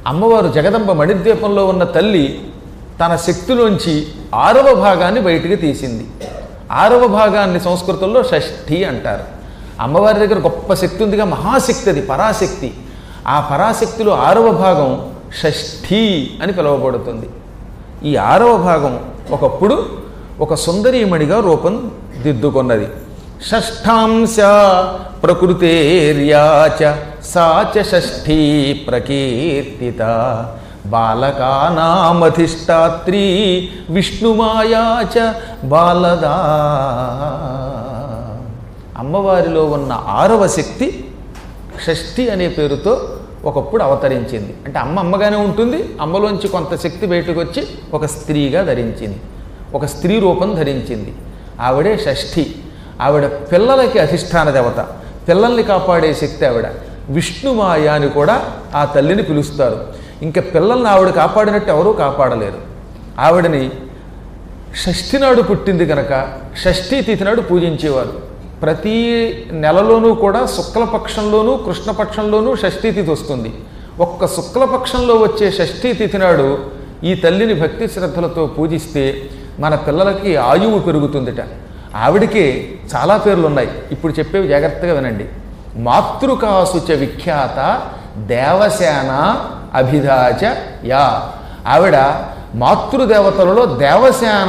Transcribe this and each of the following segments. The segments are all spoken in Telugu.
అమ్మవారు జగదంబ మణిద్వీపంలో ఉన్న తల్లి తన శక్తిలోంచి ఆరవ భాగాన్ని బయటికి తీసింది ఆరవ భాగాన్ని సంస్కృతంలో షష్ఠి అంటారు అమ్మవారి దగ్గర గొప్ప శక్తి ఉందిగా మహాశక్తి అది పరాశక్తి ఆ పరాశక్తిలో ఆరవ భాగం షష్ఠి అని పిలువబడుతుంది ఈ ఆరవ భాగం ఒకప్పుడు ఒక సుందరీమణిగా రూపం దిద్దుకొన్నది షష్ఠాంశ ప్రకృతేర్యాచ సాచ షష్ఠీ ప్రకీర్తిత బాలకానామధిష్టాత్రి విష్ణుమాయాచ బాలదా అమ్మవారిలో ఉన్న ఆరవ శక్తి షష్ఠి అనే పేరుతో ఒకప్పుడు అవతరించింది అంటే అమ్మ అమ్మగానే ఉంటుంది అమ్మలోంచి కొంత శక్తి బయటకు వచ్చి ఒక స్త్రీగా ధరించింది ఒక స్త్రీ రూపం ధరించింది ఆవిడే షష్ఠి ఆవిడ పిల్లలకి అధిష్టాన దేవత పిల్లల్ని కాపాడే శక్తి ఆవిడ విష్ణుమాయ అని కూడా ఆ తల్లిని పిలుస్తారు ఇంకా పిల్లల్ని ఆవిడ కాపాడినట్టు ఎవరూ కాపాడలేరు ఆవిడని షష్ఠి నాడు పుట్టింది కనుక షష్ఠీ తిథి నాడు పూజించేవారు ప్రతి నెలలోనూ కూడా శుక్లపక్షంలోనూ కృష్ణపక్షంలోనూ షష్ఠీ తిథి వస్తుంది ఒక్క శుక్లపక్షంలో వచ్చే షష్ఠీ తిథి నాడు ఈ తల్లిని భక్తి శ్రద్ధలతో పూజిస్తే మన పిల్లలకి ఆయువు పెరుగుతుందిట ఆవిడికి చాలా పేర్లు ఉన్నాయి ఇప్పుడు చెప్పేవి జాగ్రత్తగా వినండి మాతృకాసుచ విఖ్యాత దేవసేన అభిధాచ యా ఆవిడ మాతృదేవతలలో దేవసేన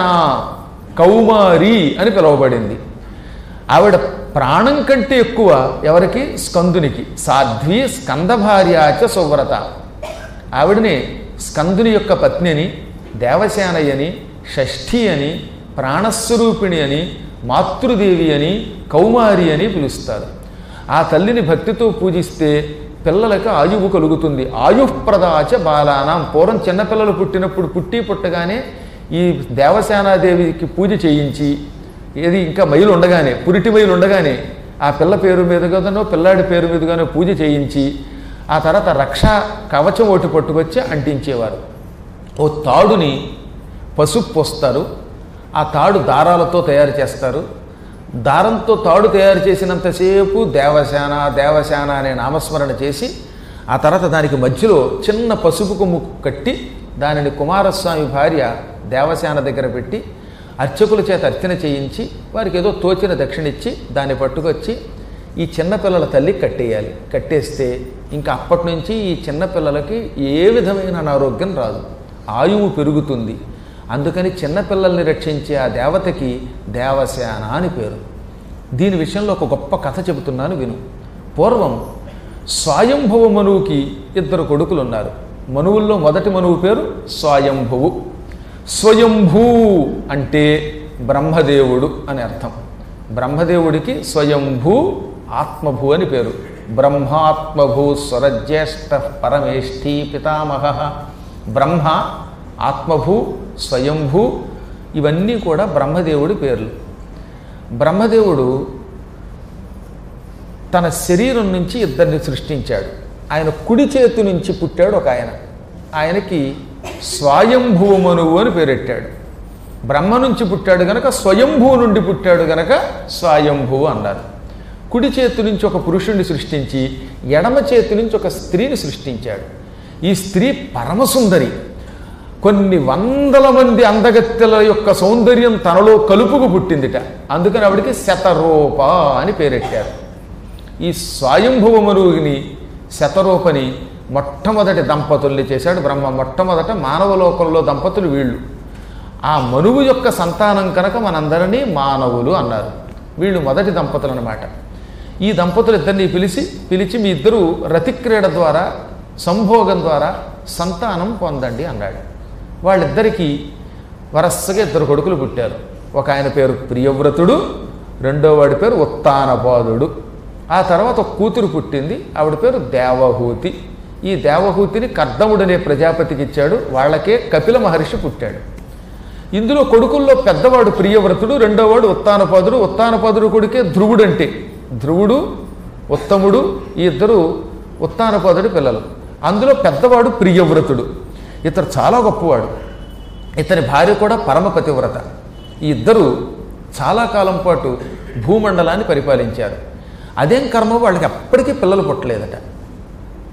కౌమారి అని పిలువబడింది ఆవిడ ప్రాణం కంటే ఎక్కువ ఎవరికి స్కందునికి సాధ్వి స్కందభార్యాచ సువ్రత ఆవిడని స్కందుని యొక్క పత్నిని దేవసేనయ్య అని షష్ఠి అని ప్రాణస్వరూపిణి అని మాతృదేవి అని కౌమారి అని పిలుస్తారు ఆ తల్లిని భక్తితో పూజిస్తే పిల్లలకు ఆయువు కలుగుతుంది ఆయుఃప్రదాచ బాలానాం పూర్వం చిన్నపిల్లలు పుట్టినప్పుడు పుట్టి పుట్టగానే ఈ దేవసేనాదేవికి పూజ చేయించి ఏది ఇంకా మైలు ఉండగానే పురిటి మైలు ఉండగానే ఆ పిల్ల పేరు మీదుగానో పిల్లాడి పేరు మీదుగానో పూజ చేయించి ఆ తర్వాత రక్ష కవచం ఒకటి పట్టుకొచ్చి అంటించేవారు ఓ తాడుని పసుపు పోస్తారు ఆ తాడు దారాలతో తయారు చేస్తారు దారంతో తాడు తయారు చేసినంతసేపు దేవసేన దేవసేన అనే నామస్మరణ చేసి ఆ తర్వాత దానికి మధ్యలో చిన్న పసుపు కొమ్ము కట్టి దానిని కుమారస్వామి భార్య దేవసేన దగ్గర పెట్టి అర్చకుల చేత అర్చన చేయించి వారికి ఏదో తోచిన దక్షిణ ఇచ్చి దాన్ని పట్టుకొచ్చి ఈ చిన్నపిల్లల తల్లి కట్టేయాలి కట్టేస్తే ఇంకా అప్పటి నుంచి ఈ చిన్నపిల్లలకి ఏ విధమైన అనారోగ్యం రాదు ఆయువు పెరుగుతుంది అందుకని చిన్నపిల్లల్ని రక్షించే ఆ దేవతకి దేవసేన అని పేరు దీని విషయంలో ఒక గొప్ప కథ చెబుతున్నాను విను పూర్వం స్వయంభవ మనువుకి ఇద్దరు కొడుకులు ఉన్నారు మనువుల్లో మొదటి మనువు పేరు స్వయంభువు స్వయంభూ అంటే బ్రహ్మదేవుడు అని అర్థం బ్రహ్మదేవుడికి స్వయంభూ ఆత్మభూ అని పేరు బ్రహ్మాత్మభూ స్వరజ్యేష్ఠ పరమేష్ఠీ పితామహ బ్రహ్మ ఆత్మభూ స్వయంభూ ఇవన్నీ కూడా బ్రహ్మదేవుడి పేర్లు బ్రహ్మదేవుడు తన శరీరం నుంచి ఇద్దరిని సృష్టించాడు ఆయన కుడి చేతి నుంచి పుట్టాడు ఒక ఆయన ఆయనకి స్వయంభూమనువు అని పేరెట్టాడు బ్రహ్మ నుంచి పుట్టాడు గనక స్వయంభూ నుండి పుట్టాడు గనక స్వయంభువు అన్నారు కుడి చేతి నుంచి ఒక పురుషుణ్ణి సృష్టించి ఎడమ చేతి నుంచి ఒక స్త్రీని సృష్టించాడు ఈ స్త్రీ పరమసుందరి కొన్ని వందల మంది అందగత్తెల యొక్క సౌందర్యం తనలో కలుపుకు పుట్టిందిట అందుకని ఆవిడికి శతరూప అని పేరెట్టారు ఈ స్వయంభువ మనువుని శతరూపని మొట్టమొదటి దంపతుల్ని చేశాడు బ్రహ్మ మొట్టమొదట మానవ లోకంలో దంపతులు వీళ్ళు ఆ మనువు యొక్క సంతానం కనుక మనందరినీ మానవులు అన్నారు వీళ్ళు మొదటి దంపతులు అన్నమాట ఈ దంపతులు ఇద్దరిని పిలిచి పిలిచి మీ ఇద్దరు రతిక్రీడ ద్వారా సంభోగం ద్వారా సంతానం పొందండి అన్నాడు వాళ్ళిద్దరికీ వరసగా ఇద్దరు కొడుకులు పుట్టారు ఒక ఆయన పేరు ప్రియవ్రతుడు రెండో వాడి పేరు ఉత్తానపాదుడు ఆ తర్వాత ఒక కూతురు పుట్టింది ఆవిడ పేరు దేవహూతి ఈ దేవహూతిని కర్దముడనే ప్రజాపతికి ఇచ్చాడు వాళ్ళకే కపిల మహర్షి పుట్టాడు ఇందులో కొడుకుల్లో పెద్దవాడు ప్రియవ్రతుడు రెండోవాడు ఉత్తానపాదుడు ఉత్తానపాదుడు కొడుకే ధ్రువుడు అంటే ధ్రువుడు ఉత్తముడు ఈ ఇద్దరు ఉత్తానపాదుడి పిల్లలు అందులో పెద్దవాడు ప్రియవ్రతుడు ఇతడు చాలా గొప్పవాడు ఇతని భార్య కూడా పరమపతివ్రత ఈ ఇద్దరు చాలా కాలం పాటు భూమండలాన్ని పరిపాలించారు అదేం కర్మ వాళ్ళకి ఎప్పటికీ పిల్లలు పుట్టలేదట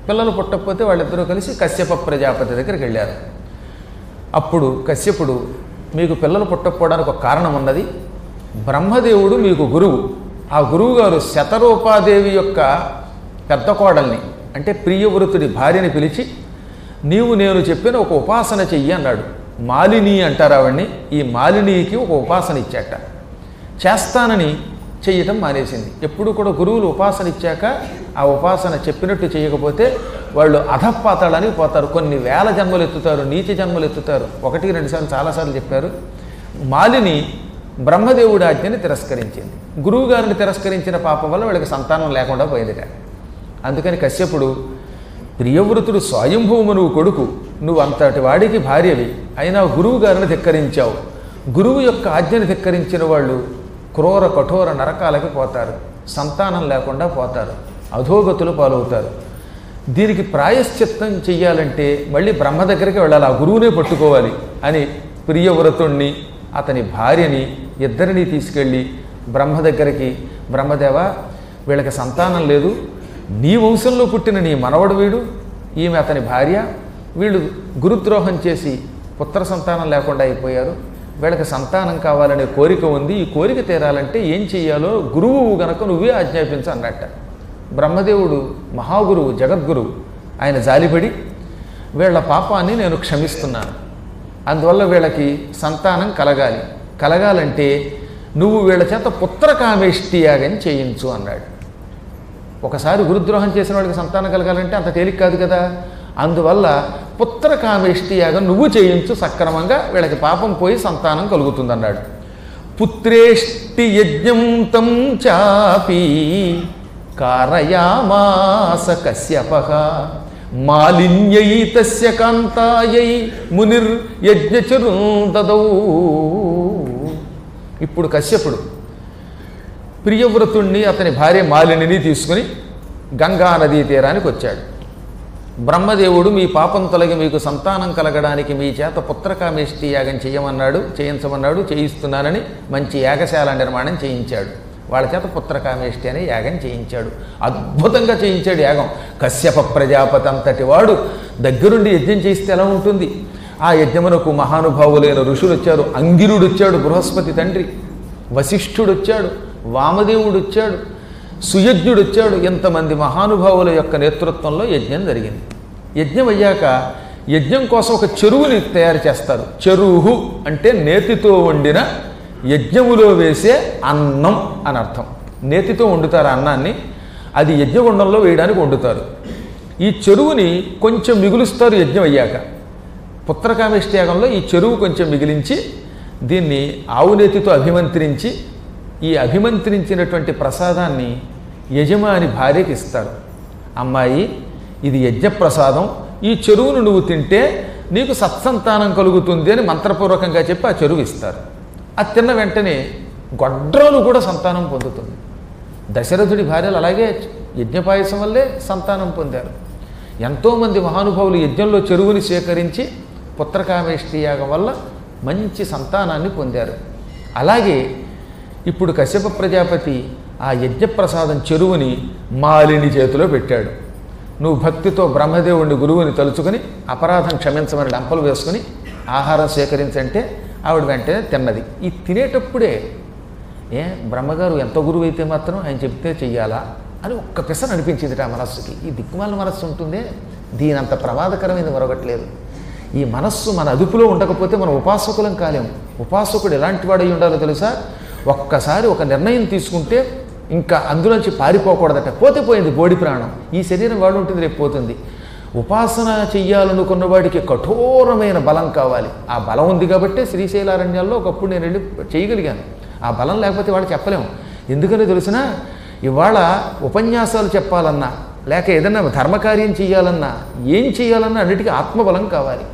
పిల్లలు పుట్టకపోతే వాళ్ళిద్దరూ కలిసి కశ్యప ప్రజాపతి దగ్గరికి వెళ్ళారు అప్పుడు కశ్యపుడు మీకు పిల్లలు పుట్టకపోవడానికి ఒక కారణం ఉన్నది బ్రహ్మదేవుడు మీకు గురువు ఆ గురువు గారు శతరూపాదేవి యొక్క పెద్ద కోడల్ని అంటే ప్రియవృతుడి భార్యని పిలిచి నీవు నేను చెప్పిన ఒక ఉపాసన చెయ్యి అన్నాడు మాలిని అంటారు ఆవిడ్ని ఈ మాలినీకి ఒక ఉపాసన ఇచ్చాట చేస్తానని చెయ్యటం మానేసింది ఎప్పుడు కూడా గురువులు ఉపాసన ఇచ్చాక ఆ ఉపాసన చెప్పినట్టు చేయకపోతే వాళ్ళు అధపాతాళానికి పోతారు కొన్ని వేల జన్మలు ఎత్తుతారు నీచ జన్మలు ఎత్తుతారు ఒకటి రెండు సార్లు చాలాసార్లు చెప్పారు మాలిని బ్రహ్మదేవుడి ఆజ్ఞని తిరస్కరించింది గురువు గారిని తిరస్కరించిన పాపం వల్ల వీళ్ళకి సంతానం లేకుండా పోయిందిట అందుకని కశ్యపుడు ప్రియవృతుడు స్వయంభూము నువ్వు కొడుకు నువ్వు అంతటి వాడికి భార్యవి అయినా గురువు గారిని ధిక్కరించావు గురువు యొక్క ఆజ్ఞని ధిక్కరించిన వాళ్ళు క్రూర కఠోర నరకాలకి పోతారు సంతానం లేకుండా పోతారు అధోగతులు పాలవుతారు దీనికి ప్రాయశ్చిత్తం చెయ్యాలంటే మళ్ళీ బ్రహ్మ దగ్గరికి వెళ్ళాలి ఆ గురువునే పట్టుకోవాలి అని ప్రియవ్రతుణ్ణి అతని భార్యని ఇద్దరిని తీసుకెళ్ళి బ్రహ్మ దగ్గరికి బ్రహ్మదేవ వీళ్ళకి సంతానం లేదు నీ వంశంలో పుట్టిన నీ మనవడు వీడు ఈమె అతని భార్య వీళ్ళు గురుద్రోహం చేసి పుత్ర సంతానం లేకుండా అయిపోయారు వీళ్ళకి సంతానం కావాలనే కోరిక ఉంది ఈ కోరిక తీరాలంటే ఏం చెయ్యాలో గురువు గనక నువ్వే ఆజ్ఞాపించు అన్నట్ట బ్రహ్మదేవుడు మహాగురువు జగద్గురువు ఆయన జాలిపడి వీళ్ళ పాపాన్ని నేను క్షమిస్తున్నాను అందువల్ల వీళ్ళకి సంతానం కలగాలి కలగాలంటే నువ్వు వీళ్ళ చేత పుత్రకామేష్టి యాగం చేయించు అన్నాడు ఒకసారి గురుద్రోహం చేసిన వాడికి సంతానం కలగాలంటే అంత తేలిక కాదు కదా అందువల్ల పుత్రకామేష్టి యాగం నువ్వు చేయించు సక్రమంగా వీళ్ళకి పాపం పోయి సంతానం కలుగుతుందన్నాడు పుత్రేష్టి యజ్ఞం తం చాపి కారయామాస కశ్యప మాలిన్యై తస్య కాంతాయై మునిర్ యజ్ఞచరుందదౌ ఇప్పుడు కశ్యపుడు ప్రియవ్రతుణ్ణి అతని భార్య మాలినిని తీసుకుని గంగా నదీ తీరానికి వచ్చాడు బ్రహ్మదేవుడు మీ పాపం తొలగి మీకు సంతానం కలగడానికి మీ చేత పుత్రకామేష్టి యాగం చేయమన్నాడు చేయించమన్నాడు చేయిస్తున్నానని మంచి యాగశాల నిర్మాణం చేయించాడు వాళ్ళ చేత పుత్రకామేష్టి అనే యాగం చేయించాడు అద్భుతంగా చేయించాడు యాగం కశ్యప ప్రజాపతి అంతటి వాడు దగ్గరుండి యజ్ఞం చేస్తే ఎలా ఉంటుంది ఆ యజ్ఞమునకు మహానుభావులైన ఋషులు వచ్చారు అంగిరుడు వచ్చాడు బృహస్పతి తండ్రి వశిష్ఠుడు వచ్చాడు వామదేవుడు వచ్చాడు సుయజ్ఞుడు వచ్చాడు ఎంతమంది మహానుభావుల యొక్క నేతృత్వంలో యజ్ఞం జరిగింది యజ్ఞం అయ్యాక యజ్ఞం కోసం ఒక చెరువుని తయారు చేస్తారు చెరువు అంటే నేతితో వండిన యజ్ఞములో వేసే అన్నం అని అర్థం నేతితో వండుతారు ఆ అన్నాన్ని అది యజ్ఞగుండంలో వేయడానికి వండుతారు ఈ చెరువుని కొంచెం మిగులుస్తారు యజ్ఞం అయ్యాక పుత్రకామేష్టి యాగంలో ఈ చెరువు కొంచెం మిగిలించి దీన్ని ఆవు నేతితో అభిమంత్రించి ఈ అభిమంత్రించినటువంటి ప్రసాదాన్ని యజమాని భార్యకి ఇస్తారు అమ్మాయి ఇది యజ్ఞప్రసాదం ఈ చెరువును నువ్వు తింటే నీకు సత్సంతానం కలుగుతుంది అని మంత్రపూర్వకంగా చెప్పి ఆ చెరువు ఇస్తారు అది తిన్న వెంటనే గొడ్రాలు కూడా సంతానం పొందుతుంది దశరథుడి భార్యలు అలాగే యజ్ఞపాయసం వల్లే సంతానం పొందారు ఎంతోమంది మహానుభావులు యజ్ఞంలో చెరువుని సేకరించి పుత్రకామేష్టి యాగం వల్ల మంచి సంతానాన్ని పొందారు అలాగే ఇప్పుడు కశ్యప ప్రజాపతి ఆ యజ్ఞప్రసాదం చెరువుని మాలిని చేతిలో పెట్టాడు నువ్వు భక్తితో బ్రహ్మదేవుడిని గురువుని తలుచుకొని అపరాధం క్షమించమని డంపలు వేసుకుని ఆహారం సేకరించంటే ఆవిడ వెంటనే తిన్నది ఈ తినేటప్పుడే ఏ బ్రహ్మగారు ఎంత గురువు అయితే మాత్రం ఆయన చెప్తే చెయ్యాలా అని ఒక్క పిసర అనిపించింది ఆ మనస్సుకి ఈ దిక్కుమాల మనస్సు ఉంటుందే దీనంత ప్రమాదకరమైనది మరొకట్లేదు ఈ మనస్సు మన అదుపులో ఉండకపోతే మనం ఉపాసకులం కాలేము ఉపాసకుడు ఎలాంటి వాడై ఉండాలో తెలుసా ఒక్కసారి ఒక నిర్ణయం తీసుకుంటే ఇంకా అందులోంచి పారిపోకూడదట పోతే పోయింది బోడి ప్రాణం ఈ శరీరం వాడు ఉంటుంది రేపు పోతుంది ఉపాసన చెయ్యాలనుకున్న వాడికి కఠోరమైన బలం కావాలి ఆ బలం ఉంది కాబట్టే శ్రీశైలారణ్యాల్లో ఒకప్పుడు నేను వెళ్ళి చేయగలిగాను ఆ బలం లేకపోతే వాళ్ళు చెప్పలేము ఎందుకని తెలిసినా ఇవాళ ఉపన్యాసాలు చెప్పాలన్నా లేక ఏదైనా ధర్మకార్యం చేయాలన్నా ఏం చేయాలన్నా అన్నిటికీ ఆత్మబలం కావాలి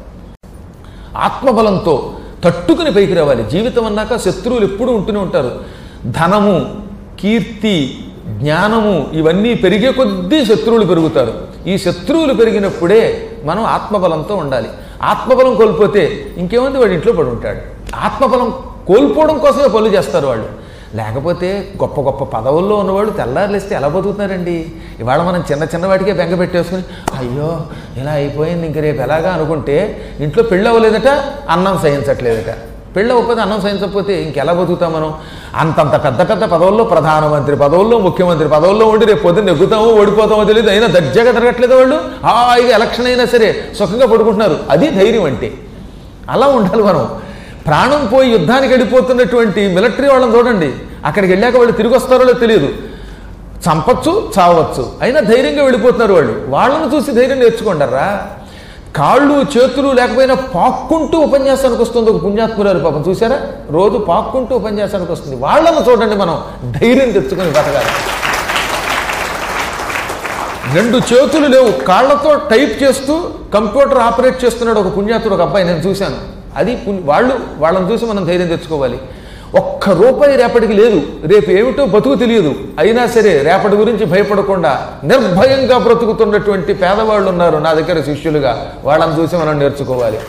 ఆత్మబలంతో తట్టుకుని పైకి రావాలి జీవితం అన్నాక శత్రువులు ఎప్పుడూ ఉంటూనే ఉంటారు ధనము కీర్తి జ్ఞానము ఇవన్నీ పెరిగే కొద్దీ శత్రువులు పెరుగుతారు ఈ శత్రువులు పెరిగినప్పుడే మనం ఆత్మబలంతో ఉండాలి ఆత్మబలం కోల్పోతే ఇంకేముంది వాడు ఇంట్లో పడి ఉంటాడు ఆత్మబలం కోల్పోవడం కోసమే పనులు చేస్తారు వాళ్ళు లేకపోతే గొప్ప గొప్ప పదవుల్లో ఉన్నవాళ్ళు తెల్లారులేస్తే ఎలా బతుకుతున్నారండి ఇవాళ మనం చిన్న చిన్న వాటికే బెంగ పెట్టేసుకుని అయ్యో ఇలా అయిపోయింది ఇంక రేపు ఎలాగా అనుకుంటే ఇంట్లో పెళ్ళి అవ్వలేదట అన్నం సహించట్లేదట పెళ్ళి అవ్వకపోతే అన్నం సహించకపోతే ఇంకెలా బతుకుతాం మనం అంతంత పెద్ద పెద్ద పదవుల్లో ప్రధానమంత్రి పదవుల్లో ముఖ్యమంత్రి పదవుల్లో ఉండి రేపు పొద్దున్న నెగ్గుతామో ఓడిపోతామో తెలియదు అయినా దర్జాగా తిరగట్లేదు వాళ్ళు హాయిగా ఎలక్షన్ అయినా సరే సుఖంగా పడుకుంటున్నారు అది ధైర్యం అంటే అలా ఉండాలి మనం ప్రాణం పోయి యుద్ధానికి వెళ్ళిపోతున్నటువంటి మిలిటరీ వాళ్ళని చూడండి అక్కడికి వెళ్ళాక వాళ్ళు తిరిగి వస్తారో లేదో తెలియదు చంపచ్చు చావచ్చు అయినా ధైర్యంగా వెళ్ళిపోతున్నారు వాళ్ళు వాళ్ళని చూసి ధైర్యం నేర్చుకుంటారా కాళ్ళు చేతులు లేకపోయినా పాక్కుంటూ ఉపన్యాసానికి వస్తుంది ఒక పుణ్యాత్మురాలు పాపం చూసారా రోజు పాక్కుంటూ ఉపన్యాసానికి వస్తుంది వాళ్ళని చూడండి మనం ధైర్యం తెచ్చుకొని బతకాలి రెండు చేతులు లేవు కాళ్ళతో టైప్ చేస్తూ కంప్యూటర్ ఆపరేట్ చేస్తున్నాడు ఒక పుణ్యాతుడు ఒక అబ్బాయి నేను చూశాను అది పుణ్య- వాళ్ళు వాళ్ళని చూసి మనం ధైర్యం తెచ్చుకోవాలి ఒక్క రూపాయి రేపటికి లేదు రేపు ఏమిటో బతుకు తెలియదు అయినా సరే రేపటి గురించి భయపడకుండా నిర్భయంగా బ్రతుకుతున్నటువంటి పేదవాళ్ళు ఉన్నారు నా దగ్గర శిష్యులుగా వాళ్ళని చూసి మనం నేర్చుకోవాలి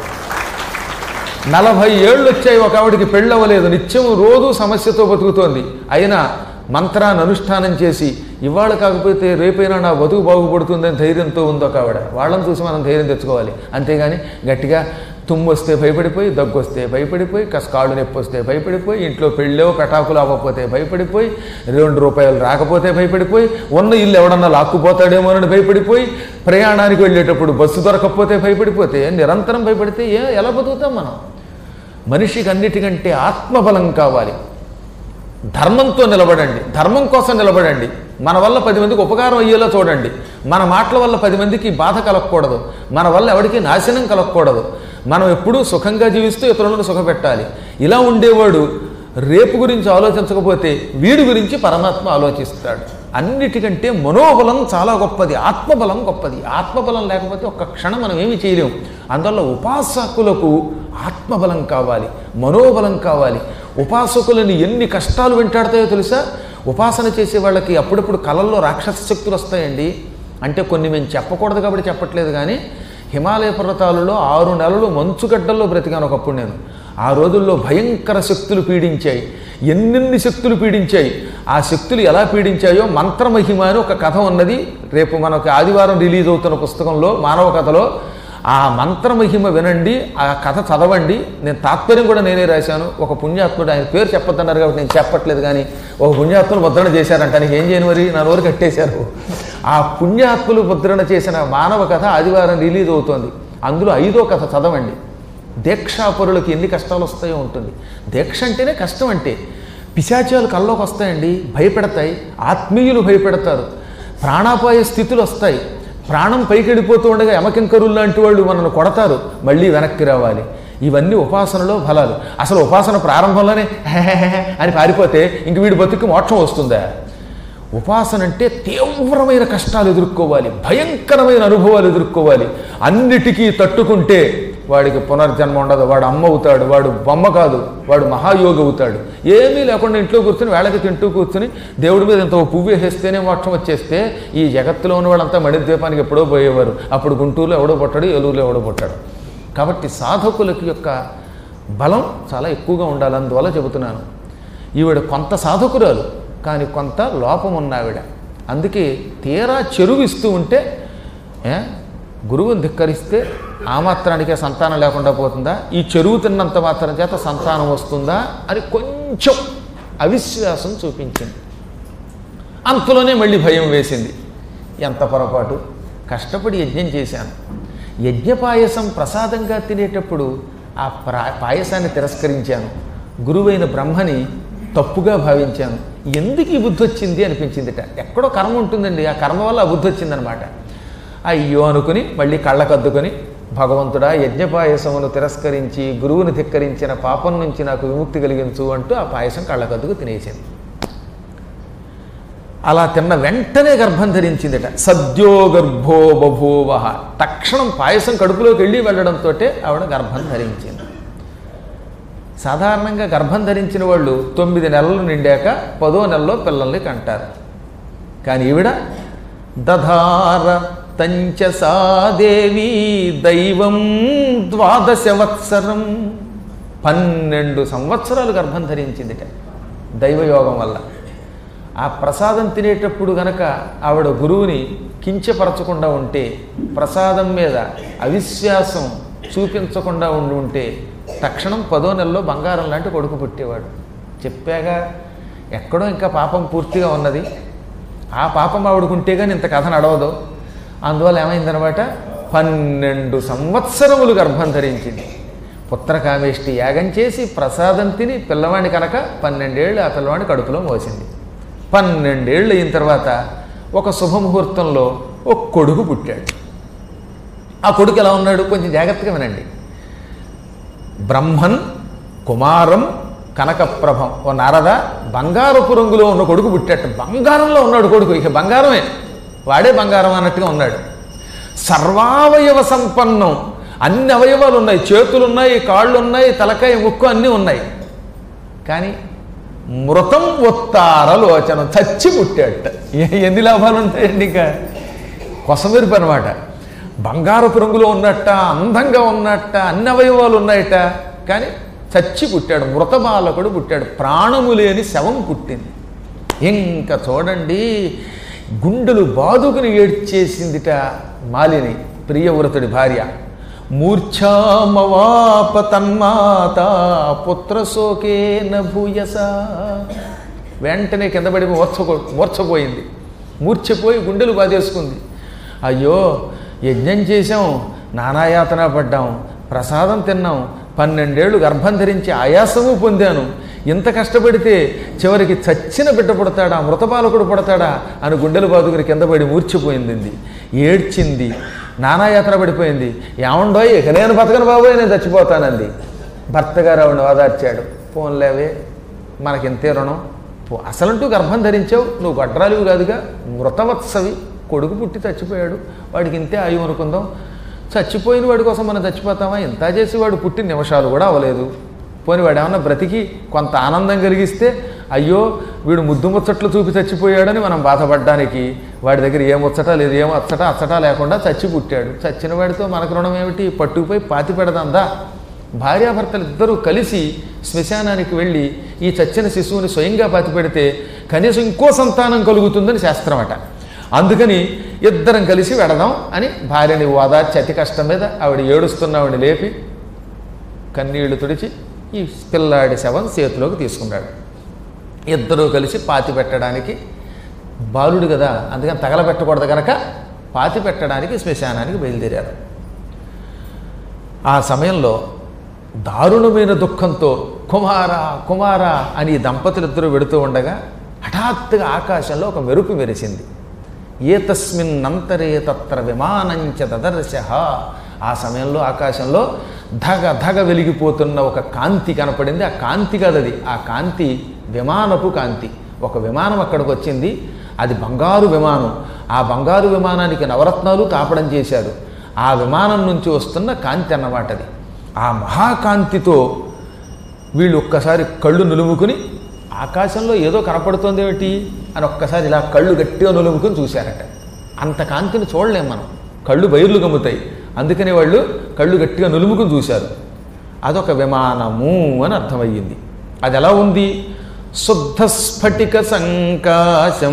నలభై ఏళ్ళు వచ్చాయి ఒక ఆవిడికి పెళ్ళవలేదు నిత్యం రోజు సమస్యతో బతుకుతోంది అయినా మంత్రాన్ని అనుష్ఠానం చేసి ఇవాళ కాకపోతే రేపైనా నా బతుకు బాగుపడుతుందని ధైర్యంతో ఉంది ఒక ఆవిడ వాళ్ళని చూసి మనం ధైర్యం తెచ్చుకోవాలి అంతేగాని గట్టిగా తుమ్ము వస్తే భయపడిపోయి దగ్గు వస్తే భయపడిపోయి కస్ కాళ్ళు నొప్పి వస్తే భయపడిపోయి ఇంట్లో పెళ్ళో పెటాకులు అవ్వకపోతే భయపడిపోయి రెండు రూపాయలు రాకపోతే భయపడిపోయి ఉన్న ఇల్లు ఎవడన్నా లాక్కుపోతాడేమోనని భయపడిపోయి ప్రయాణానికి వెళ్ళేటప్పుడు బస్సు దొరకకపోతే భయపడిపోతే నిరంతరం భయపడితే ఏ ఎలా బతుకుతాం మనం మనిషికి అన్నిటికంటే ఆత్మబలం కావాలి ధర్మంతో నిలబడండి ధర్మం కోసం నిలబడండి మన వల్ల పది మందికి ఉపకారం అయ్యేలా చూడండి మన మాటల వల్ల పది మందికి బాధ కలగకూడదు మన వల్ల ఎవరికి నాశనం కలగకూడదు మనం ఎప్పుడూ సుఖంగా జీవిస్తూ ఇతరులను సుఖపెట్టాలి ఇలా ఉండేవాడు రేపు గురించి ఆలోచించకపోతే వీడి గురించి పరమాత్మ ఆలోచిస్తాడు అన్నిటికంటే మనోబలం చాలా గొప్పది ఆత్మబలం గొప్పది ఆత్మబలం లేకపోతే ఒక్క క్షణం మనం ఏమీ చేయలేము అందువల్ల ఉపాసకులకు ఆత్మబలం కావాలి మనోబలం కావాలి ఉపాసకులని ఎన్ని కష్టాలు వెంటాడతాయో తెలుసా ఉపాసన చేసే వాళ్ళకి అప్పుడప్పుడు కళల్లో రాక్షస శక్తులు వస్తాయండి అంటే కొన్ని మేము చెప్పకూడదు కాబట్టి చెప్పట్లేదు కానీ హిమాలయ పర్వతాలలో ఆరు నెలలు మంచుగడ్డల్లో బ్రతికాను ఒకప్పుడు నేను ఆ రోజుల్లో భయంకర శక్తులు పీడించాయి ఎన్నెన్ని శక్తులు పీడించాయి ఆ శక్తులు ఎలా పీడించాయో మంత్రమహిమ అని ఒక కథ ఉన్నది రేపు మనకు ఆదివారం రిలీజ్ అవుతున్న పుస్తకంలో మానవ కథలో ఆ మంత్రమహిమ వినండి ఆ కథ చదవండి నేను తాత్పర్యం కూడా నేనే రాశాను ఒక పుణ్యాత్ముడు ఆయన పేరు చెప్పొద్దన్నారు కాబట్టి నేను చెప్పట్లేదు కానీ ఒక పుణ్యాత్ములు ముద్రణ చేశారంట నీకు ఏం చేయను మరి నా నోరు కట్టేశారు ఆ పుణ్యాత్ములు ముద్రణ చేసిన మానవ కథ ఆదివారం రిలీజ్ అవుతోంది అందులో ఐదో కథ చదవండి దీక్షాపరులకు ఎన్ని కష్టాలు వస్తాయో ఉంటుంది దీక్ష అంటేనే కష్టం అంటే పిశాచాలు కల్లోకి వస్తాయండి భయపెడతాయి ఆత్మీయులు భయపెడతారు ప్రాణాపాయ స్థితులు వస్తాయి ప్రాణం పైకి వెళ్ళిపోతూ ఉండగా యమకింకరులు లాంటి వాళ్ళు మనల్ని కొడతారు మళ్ళీ వెనక్కి రావాలి ఇవన్నీ ఉపాసనలో ఫలాలు అసలు ఉపాసన ప్రారంభంలోనే హెహెహె అని పారిపోతే ఇంక వీడి బతుకు మోక్షం వస్తుందా ఉపాసన అంటే తీవ్రమైన కష్టాలు ఎదుర్కోవాలి భయంకరమైన అనుభవాలు ఎదుర్కోవాలి అన్నిటికీ తట్టుకుంటే వాడికి పునర్జన్మ ఉండదు వాడు అమ్మ అవుతాడు వాడు బొమ్మ కాదు వాడు మహాయోగి అవుతాడు ఏమీ లేకుండా ఇంట్లో కూర్చుని వేళకి తింటూ కూర్చుని దేవుడి మీద ఇంత ఓ పువ్వు వేసేస్తేనే మోక్షం వచ్చేస్తే ఈ జగత్తులో ఉన్న వాళ్ళంతా మణిద్వీపానికి ఎప్పుడో పోయేవారు అప్పుడు గుంటూరులో ఎవడో పుట్టాడు ఏలూరులో ఎవడో పుట్టాడు కాబట్టి సాధకులకి యొక్క బలం చాలా ఎక్కువగా ఉండాలి అందువల్ల చెబుతున్నాను ఈవిడ కొంత సాధకురాలు కానీ కొంత లోపం ఉన్న ఆవిడ అందుకే తీరా చెరువు ఇస్తూ ఉంటే ఏ గురువుని ధిక్కరిస్తే ఆ మాత్రానికే సంతానం లేకుండా పోతుందా ఈ చెరువు తిన్నంత మాత్రం చేత సంతానం వస్తుందా అని కొంచెం అవిశ్వాసం చూపించింది అంతలోనే మళ్ళీ భయం వేసింది ఎంత పొరపాటు కష్టపడి యజ్ఞం చేశాను యజ్ఞ పాయసం ప్రసాదంగా తినేటప్పుడు ఆ ప్రా పాయసాన్ని తిరస్కరించాను గురువైన బ్రహ్మని తప్పుగా భావించాను ఎందుకు ఈ బుద్ధి వచ్చింది అనిపించిందిట ఎక్కడో కర్మ ఉంటుందండి ఆ కర్మ వల్ల ఆ బుద్ధి వచ్చిందనమాట అయ్యో అనుకుని మళ్ళీ కళ్ళకద్దుకొని భగవంతుడా యజ్ఞపాయసమును తిరస్కరించి గురువుని ధిక్కరించిన పాపం నుంచి నాకు విముక్తి కలిగించు అంటూ ఆ పాయసం కళ్ళకద్దుకు తినేసింది అలా తిన్న వెంటనే గర్భం ధరించిందట సద్యో గర్భో బభూవ తక్షణం పాయసం కడుపులోకి వెళ్ళి వెళ్ళడంతో ఆవిడ గర్భం ధరించింది సాధారణంగా గర్భం ధరించిన వాళ్ళు తొమ్మిది నెలలు నిండాక పదో నెలలో పిల్లల్ని కంటారు కానీ ఈవిడ దధార తంచ సాదేవి దైవం ద్వాదశ వత్సరం పన్నెండు సంవత్సరాలు గర్భం ధరించిందిట దైవయోగం వల్ల ఆ ప్రసాదం తినేటప్పుడు గనక ఆవిడ గురువుని కించపరచకుండా ఉంటే ప్రసాదం మీద అవిశ్వాసం చూపించకుండా ఉండి ఉంటే తక్షణం పదో నెలలో బంగారం లాంటి కొడుకు పుట్టేవాడు చెప్పాగా ఎక్కడో ఇంకా పాపం పూర్తిగా ఉన్నది ఆ పాపం ఆవిడకుంటే కానీ ఇంత కథ నడవదు అందువల్ల ఏమైందనమాట పన్నెండు సంవత్సరములు గర్భం ధరించింది పుత్రకామేష్టి యాగం చేసి ప్రసాదం తిని పిల్లవాడిని కనుక పన్నెండేళ్ళు ఆ పిల్లవాడిని కడుపులో మోసింది పన్నెండేళ్ళు అయిన తర్వాత ఒక శుభముహూర్తంలో ఒక కొడుకు పుట్టాడు ఆ కొడుకు ఎలా ఉన్నాడు కొంచెం జాగ్రత్తగా వినండి బ్రహ్మన్ కుమారం కనకప్రభం ఓ నారద బంగారపు రంగులో ఉన్న కొడుకు పుట్టాడు బంగారంలో ఉన్నాడు కొడుకు ఇక బంగారమే వాడే బంగారం అన్నట్టుగా ఉన్నాడు సర్వావయవ సంపన్నం అన్ని అవయవాలు ఉన్నాయి చేతులు ఉన్నాయి కాళ్ళు ఉన్నాయి తలకాయ ముక్కు అన్నీ ఉన్నాయి కానీ మృతం ఒత్తారలోచనం చచ్చి పుట్టాడట ఏ- ఎన్ని లాభాలు ఉంటాయండి ఇంకా కొసమెరుపు అనమాట బంగారపు రంగులో ఉన్నట్ట అందంగా ఉన్నట్ట అన్ని అవయవాలు ఉన్నాయట కానీ చచ్చి పుట్టాడు మృత బాలకుడు పుట్టాడు ప్రాణము లేని శవం పుట్టింది ఇంకా చూడండి గుండెలు బాదుకుని ఏడ్చేసిందిట మాలిని ప్రియవ్రతుడి భార్య మూర్ఛామవాప తన్మాత పుత్రశోకేన భూయస వెంటనే కింద పడి మూర్చకో మూర్చపోయింది మూర్ఛపోయి గుండెలు బాధేసుకుంది అయ్యో యజ్ఞం చేశాం నానాయాతన పడ్డాం ప్రసాదం తిన్నాం పన్నెండేళ్ళు గర్భం ధరించి ఆయాసము పొందాను ఇంత కష్టపడితే చివరికి చచ్చిన బిడ్డ పుడతాడా మృతబాలకుడు పుడతాడా అని గుండెలు బాదుకుని కింద పడి మూర్చిపోయింది ఏడ్చింది నానాయాత్ర పడిపోయింది ఏమండోయ్ ఇక నేను బతకను బాబోయ్ నేను చచ్చిపోతానంది భర్త గారు ఆవిడ ఓదార్చాడు పోన్లేవే మనకింతే రుణం పో అసలంటూ గర్భం ధరించావు నువ్వు గడ్రాలివి కాదుగా మృతవత్సవి కొడుకు పుట్టి చచ్చిపోయాడు వాడికి ఇంతే ఆయువు అనుకుందాం చచ్చిపోయిన వాడి కోసం మనం చచ్చిపోతామా ఇంత చేసి వాడు పుట్టిన నిమిషాలు కూడా అవ్వలేదు పోని వాడు ఏమన్నా బ్రతికి కొంత ఆనందం కలిగిస్తే అయ్యో వీడు ముద్దు ముచ్చట్లు చూపి చచ్చిపోయాడని మనం బాధపడడానికి వాడి దగ్గర ఏ ముచ్చట లేదు ఏ ముచ్చట అచ్చట లేకుండా చచ్చి పుట్టాడు చచ్చిన వాడితో మనకు రుణం ఏమిటి పట్టుకుపోయి పాతి పెడదాందా భార్యాభర్తలు ఇద్దరూ కలిసి శ్మశానానికి వెళ్ళి ఈ చచ్చిన శిశువుని స్వయంగా పాతి పెడితే కనీసం ఇంకో సంతానం కలుగుతుందని శాస్త్రం అట అందుకని ఇద్దరం కలిసి వెడదాం అని భార్యని ఓదార్చి అతి కష్టం మీద ఆవిడ ఏడుస్తున్న లేపి కన్నీళ్లు తుడిచి ఈ పిల్లాడి శవం చేతిలోకి తీసుకున్నాడు ఇద్దరూ కలిసి పాతి పెట్టడానికి బాలుడు కదా అందుకని తగలబెట్టకూడదు కనుక పాతి పెట్టడానికి శ్మశానానికి బయలుదేరారు ఆ సమయంలో దారుణమైన దుఃఖంతో కుమార కుమార అని ఈ దంపతులిద్దరూ వెడుతూ ఉండగా హఠాత్తుగా ఆకాశంలో ఒక మెరుపు మెరిసింది ఏ తస్మిన్ అంతరే తత్ర విమానంచ దదర్శ ఆ సమయంలో ఆకాశంలో ధగ ధగ వెలిగిపోతున్న ఒక కాంతి కనపడింది ఆ కాంతి కదది ఆ కాంతి విమానపు కాంతి ఒక విమానం అక్కడికి వచ్చింది అది బంగారు విమానం ఆ బంగారు విమానానికి నవరత్నాలు తాపడం చేశారు ఆ విమానం నుంచి వస్తున్న కాంతి అన్నమాట అది ఆ మహాకాంతితో వీళ్ళు ఒక్కసారి కళ్ళు నులుముకుని ఆకాశంలో ఏదో కనపడుతుంది ఏమిటి అని ఒక్కసారి ఇలా కళ్ళు గట్టిగా నులుముకుని చూశారట అంత కాంతిని చూడలేం మనం కళ్ళు బయర్లు గమ్ముతాయి అందుకని వాళ్ళు కళ్ళు గట్టిగా నులుముకుని చూశారు అదొక విమానము అని అర్థమయ్యింది అది ఎలా ఉంది శుద్ధ స్ఫటిక సంకాశం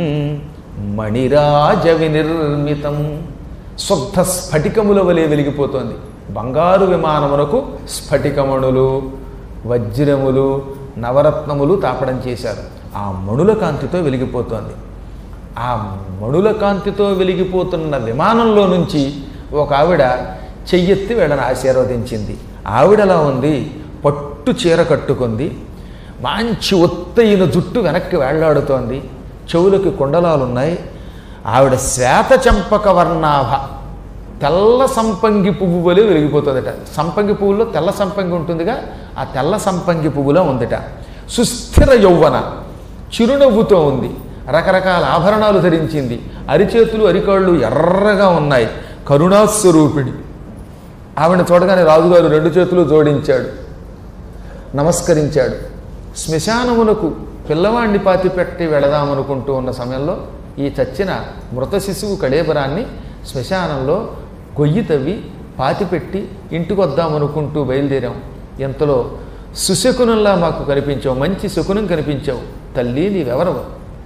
మణిరాజ వినిర్మితం శుద్ధ స్ఫటికముల వలె వెలిగిపోతోంది బంగారు విమానమునకు స్ఫటికమణులు వజ్రములు నవరత్నములు తాపడం చేశారు ఆ మణుల కాంతితో వెలిగిపోతోంది ఆ మణుల కాంతితో వెలిగిపోతున్న విమానంలో నుంచి ఒక ఆవిడ చెయ్యెత్తి వీళ్ళని ఆశీర్వదించింది ఆవిడలా ఉంది పట్టు చీర కట్టుకుంది మంచి ఒత్తైన జుట్టు వెనక్కి వేళ్లాడుతోంది చెవులకి కుండలాలున్నాయి ఆవిడ శ్వేత చంపక వర్ణాభ తెల్ల సంపంగి పువ్వు వలె వెలిగిపోతుందట సంపంగి పువ్వులో తెల్ల సంపంగి ఉంటుందిగా ఆ తెల్ల సంపంగి పువ్వులో ఉందట సుస్థిర యౌవన చిరునవ్వుతో ఉంది రకరకాల ఆభరణాలు ధరించింది అరిచేతులు అరికాళ్ళు ఎర్రగా ఉన్నాయి కరుణాస్వరూపిణి ఆవిడ చూడగానే రాజుగారు రెండు చేతులు జోడించాడు నమస్కరించాడు శ్మశానమునకు పిల్లవాడిని పాతిపెట్టి వెళదామనుకుంటూ ఉన్న సమయంలో ఈ చచ్చిన మృత శిశువు కళేబరాన్ని శ్మశానంలో గొయ్యి తవ్వి పాతిపెట్టి ఇంటికి వద్దామనుకుంటూ బయలుదేరాం ఎంతలో సుశకునంలా మాకు కనిపించావు మంచి శకునం కనిపించావు తల్లి నీవెవరవు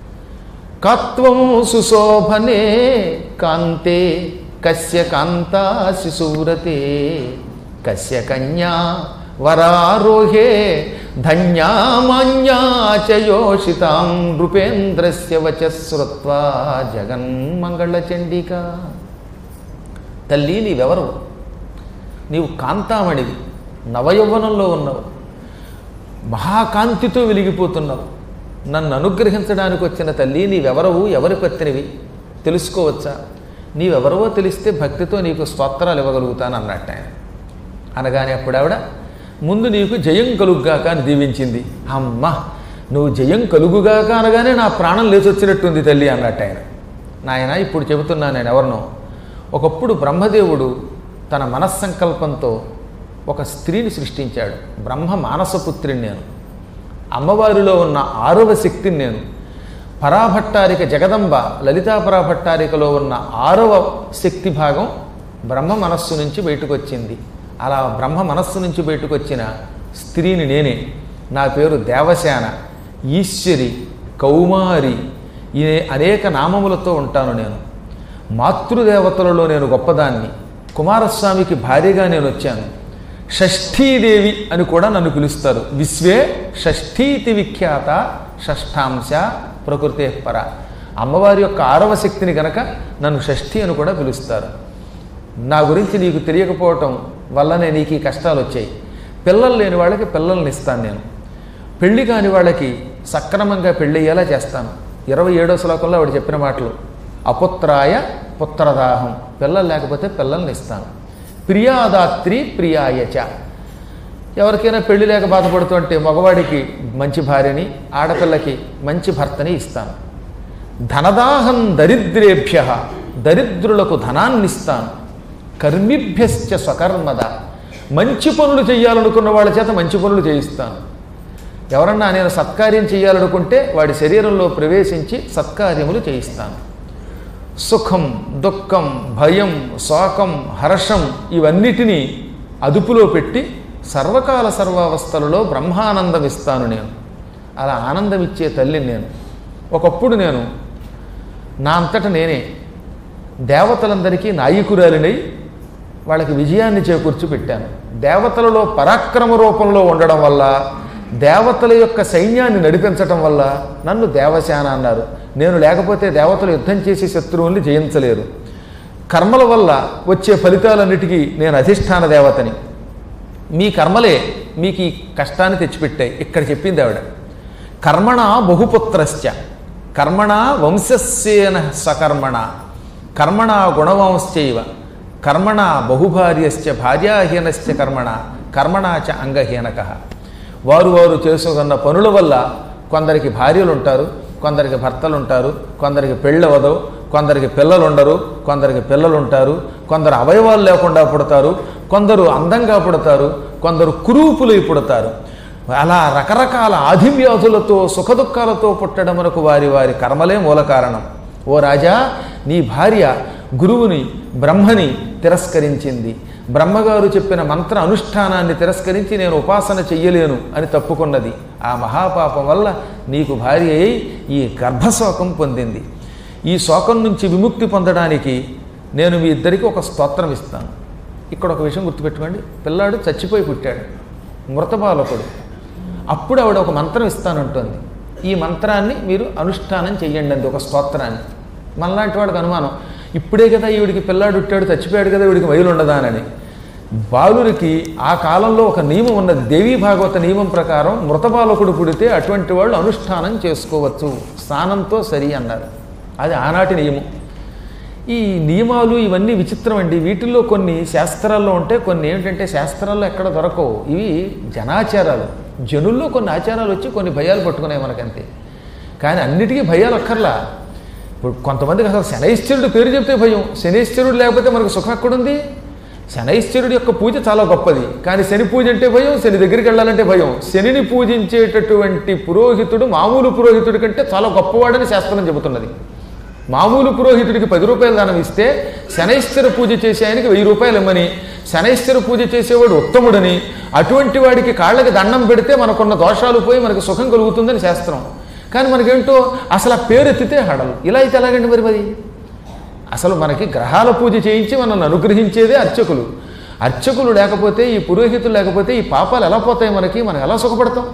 కాత్వం సుశోభనే కాంతే కస్య కాంతా శిశూరతే కస్య కన్యా వరారోహే ధన్యామాన్యా చ యోషితాం నృపేంద్రస్య వచ శ్రుత్వా జగన్మంగళచండిక తల్లి నీవెవరు నీవు కాంతామణివి నవయౌవనంలో ఉన్నావు మహాకాంతితో వెలిగిపోతున్నావు నన్ను అనుగ్రహించడానికి వచ్చిన తల్లి నీవెవరవు ఎవరి పత్నివి తెలుసుకోవచ్చా నీవెవరవో తెలిస్తే భక్తితో నీకు స్తోత్రాలు ఇవ్వగలుగుతాను అన్నట్టు ఆయన అనగానే అప్పుడు ఆవిడ ముందు నీకు జయం కలుగుగాక అని దీవించింది అమ్మ నువ్వు జయం కలుగుగాక అనగానే నా ప్రాణం లేచొచ్చినట్టుంది తల్లి అన్నట్టు ఆయన నాయన ఇప్పుడు చెబుతున్నాను నేను ఎవరినో ఒకప్పుడు బ్రహ్మదేవుడు తన మనస్సంకల్పంతో ఒక స్త్రీని సృష్టించాడు బ్రహ్మ మానసపుత్రిని నేను అమ్మవారిలో ఉన్న ఆరవ శక్తిని నేను పరాభట్టారిక జగదంబ లలితా పరాభట్టారికలో ఉన్న ఆరవ శక్తి భాగం బ్రహ్మ మనస్సు నుంచి బయటకు వచ్చింది అలా బ్రహ్మ మనస్సు నుంచి బయటకు వచ్చిన స్త్రీని నేనే నా పేరు దేవసేన ఈశ్వరి కౌమారి ఈ అనేక నామములతో ఉంటాను నేను మాతృదేవతలలో నేను గొప్పదాన్ని కుమారస్వామికి భార్యగా నేను వచ్చాను షష్ఠీదేవి అని కూడా నన్ను పిలుస్తారు విశ్వే షష్ఠీతి విఖ్యాత షష్ఠాంశ ప్రకృతే పర అమ్మవారి యొక్క ఆరవ శక్తిని గనక నన్ను షష్ఠి అని కూడా పిలుస్తారు నా గురించి నీకు తెలియకపోవటం వల్లనే నీకు ఈ కష్టాలు వచ్చాయి పిల్లలు లేని వాళ్ళకి పిల్లల్ని ఇస్తాను నేను పెళ్లి కాని వాళ్ళకి సక్రమంగా పెళ్ళయ్యేలా చేస్తాను ఇరవై ఏడో శ్లోకంలో ఆవిడ చెప్పిన మాటలు అపుత్రాయ పుత్రదాహం పిల్లలు లేకపోతే పిల్లల్ని ఇస్తాను ప్రియాదాత్రి ప్రియాయచ ఎవరికైనా పెళ్లి లేక బాధపడుతుంటే మగవాడికి మంచి భార్యని ఆడపిల్లకి మంచి భర్తని ఇస్తాను ధనదాహం దరిద్రేభ్య దరిద్రులకు ధనాన్ని ఇస్తాను కర్మిభ్యశ్చ స్వకర్మద మంచి పనులు చేయాలనుకున్న వాళ్ళ చేత మంచి పనులు చేయిస్తాను ఎవరన్నా నేను సత్కార్యం చేయాలనుకుంటే వాడి శరీరంలో ప్రవేశించి సత్కార్యములు చేయిస్తాను సుఖం దుఃఖం భయం శోకం హర్షం ఇవన్నిటినీ అదుపులో పెట్టి సర్వకాల సర్వావస్థలలో బ్రహ్మానందం ఇస్తాను నేను అలా ఆనందం ఇచ్చే తల్లిని నేను ఒకప్పుడు నేను నా అంతట నేనే దేవతలందరికీ నాయకురాలినై వాళ్ళకి విజయాన్ని చేకూర్చి పెట్టాను దేవతలలో పరాక్రమ రూపంలో ఉండడం వల్ల దేవతల యొక్క సైన్యాన్ని నడిపించటం వల్ల నన్ను దేవసేన అన్నారు నేను లేకపోతే దేవతలు యుద్ధం చేసి శత్రువుల్ని జయించలేరు కర్మల వల్ల వచ్చే ఫలితాలన్నిటికీ నేను అధిష్టాన దేవతని మీ కర్మలే మీకు ఈ కష్టాన్ని తెచ్చిపెట్టాయి ఇక్కడ చెప్పింది ఆవిడ కర్మణ బహుపుత్రశ్చ కర్మణ వంశస్యేన సకర్మణ కర్మణ గుణవంశ్చైవ కర్మణ బహుభార్యశ్చ భార్యాహీనశ్చ కర్మణ కర్మణ చ అంగహీనక వారు వారు చేసుకున్న పనుల వల్ల కొందరికి భార్యలు ఉంటారు కొందరికి భర్తలు ఉంటారు కొందరికి పెళ్ళవదవు కొందరికి పిల్లలు ఉండరు కొందరికి పిల్లలు ఉంటారు కొందరు అవయవాలు లేకుండా పుడతారు కొందరు అందంగా పుడతారు కొందరు కురూపులై పుడతారు అలా రకరకాల ఆధివ్యాధులతో సుఖదుఖాలతో పుట్టడమునకు వారి వారి కర్మలే మూల కారణం ఓ రాజా నీ భార్య గురువుని బ్రహ్మని తిరస్కరించింది బ్రహ్మగారు చెప్పిన మంత్ర అనుష్ఠానాన్ని తిరస్కరించి నేను ఉపాసన చెయ్యలేను అని తప్పుకున్నది ఆ మహాపాపం వల్ల నీకు భార్య అయి ఈ గర్భశోకం పొందింది ఈ శోకం నుంచి విముక్తి పొందడానికి నేను మీ ఇద్దరికి ఒక స్తోత్రం ఇస్తాను ఇక్కడ ఒక విషయం గుర్తుపెట్టుకోండి పిల్లాడు చచ్చిపోయి పుట్టాడు మృతబాలకుడు అప్పుడు ఆవిడ ఒక మంత్రం ఇస్తానంటుంది ఈ మంత్రాన్ని మీరు అనుష్ఠానం చెయ్యండి అంది ఒక స్తోత్రాన్ని మనలాంటి వాడికి అనుమానం ఇప్పుడే కదా ఈవిడికి పిల్లాడు పుట్టాడు చచ్చిపోయాడు కదా వీడికి వయలు ఉండదానని బాలురికి ఆ కాలంలో ఒక నియమం ఉన్నది దేవీ భాగవత నియమం ప్రకారం మృత బాలకుడు పుడితే అటువంటి వాళ్ళు అనుష్ఠానం చేసుకోవచ్చు స్నానంతో సరి అన్నారు అది ఆనాటి నియమం ఈ నియమాలు ఇవన్నీ విచిత్రం అండి వీటిల్లో కొన్ని శాస్త్రాల్లో ఉంటే కొన్ని ఏమిటంటే శాస్త్రాల్లో ఎక్కడ దొరకవు ఇవి జనాచారాలు జనుల్లో కొన్ని ఆచారాలు వచ్చి కొన్ని భయాలు పట్టుకున్నాయి మనకంతే కానీ అన్నిటికీ భయాలు అక్కర్లా ఇప్పుడు కొంతమందికి అసలు శనైశ్వరుడు పేరు చెప్తే భయం శనైశ్వరుడు లేకపోతే మనకు సుఖం ఎక్కడుంది శనైశ్వరుడు యొక్క పూజ చాలా గొప్పది కానీ శని పూజ అంటే భయం శని దగ్గరికి వెళ్ళాలంటే భయం శనిని పూజించేటటువంటి పురోహితుడు మామూలు పురోహితుడి కంటే చాలా గొప్పవాడని శాస్త్రం చెబుతున్నది మామూలు పురోహితుడికి పది రూపాయలు దానం ఇస్తే శనైశ్వర పూజ చేసే ఆయనకి వెయ్యి రూపాయలు ఇమ్మని శనైశ్వర పూజ చేసేవాడు ఉత్తముడని అటువంటి వాడికి కాళ్ళకి దండం పెడితే మనకున్న దోషాలు పోయి మనకు సుఖం కలుగుతుందని శాస్త్రం కానీ మనకేంటో అసలు ఆ పేరు ఎత్తితే హడలు ఇలా అయితే ఎలాగండి మరి మరి అసలు మనకి గ్రహాల పూజ చేయించి మనల్ని అనుగ్రహించేదే అర్చకులు అర్చకులు లేకపోతే ఈ పురోహితులు లేకపోతే ఈ పాపాలు ఎలా పోతాయి మనకి మనం ఎలా సుఖపడతాం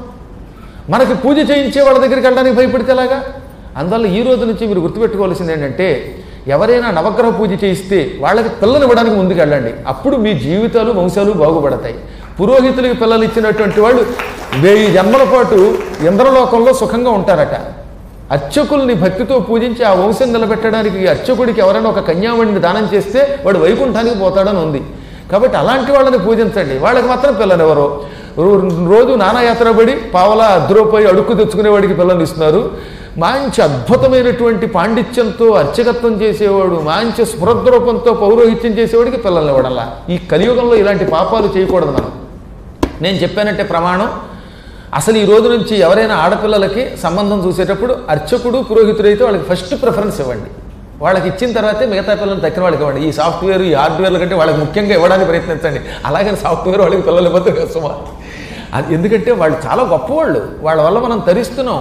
మనకి పూజ చేయించే వాళ్ళ దగ్గరికి వెళ్ళడానికి భయపడితే ఎలాగా అందువల్ల ఈ రోజు నుంచి మీరు గుర్తుపెట్టుకోవాల్సింది ఏంటంటే ఎవరైనా నవగ్రహ పూజ చేయిస్తే వాళ్ళకి పిల్లలు ఇవ్వడానికి ముందుకు వెళ్ళండి అప్పుడు మీ జీవితాలు వంశాలు బాగుపడతాయి పురోహితులకి పిల్లలు ఇచ్చినటువంటి వాళ్ళు వెయ్యి జన్మల పాటు ఇంద్రలోకంలో సుఖంగా ఉంటారట అర్చకుల్ని భక్తితో పూజించి ఆ వంశం నిలబెట్టడానికి ఈ అర్చకుడికి ఎవరైనా ఒక కన్యామణిని దానం చేస్తే వాడు వైకుంఠానికి పోతాడని ఉంది కాబట్టి అలాంటి వాళ్ళని పూజించండి వాళ్ళకి మాత్రం పిల్లని ఎవరో రో- రోజు నానాయాత్ర పడి పావలా అద్రోపోయి అడుక్కు తెచ్చుకునేవాడికి పిల్లల్ని ఇస్తున్నారు మంచి అద్భుతమైనటువంటి పాండిత్యంతో అర్చకత్వం చేసేవాడు మంచి స్మృద్రూపంతో పౌరోహిత్యం చేసేవాడికి పిల్లల్ని ఇవ్వడంలా ఈ కలియుగంలో ఇలాంటి పాపాలు చేయకూడదు మనం నేను చెప్పానంటే ప్రమాణం అసలు ఈ రోజు నుంచి ఎవరైనా ఆడపిల్లలకి సంబంధం చూసేటప్పుడు అర్చకుడు పురోహితుడైతే వాళ్ళకి ఫస్ట్ ప్రిఫరెన్స్ ఇవ్వండి వాళ్ళకి ఇచ్చిన తర్వాతే మిగతా పిల్లలు తక్కిన వాళ్ళకి ఇవ్వండి ఈ సాఫ్ట్వేర్ ఈ హార్డ్వేర్ల కంటే వాళ్ళకి ముఖ్యంగా ఇవ్వడానికి ప్రయత్నించండి అలాగే సాఫ్ట్వేర్ వాళ్ళకి పిల్లలు ఇవ్వద్దు కష్టమా అది ఎందుకంటే వాళ్ళు చాలా గొప్పవాళ్ళు వాళ్ళ వల్ల మనం తరిస్తున్నాం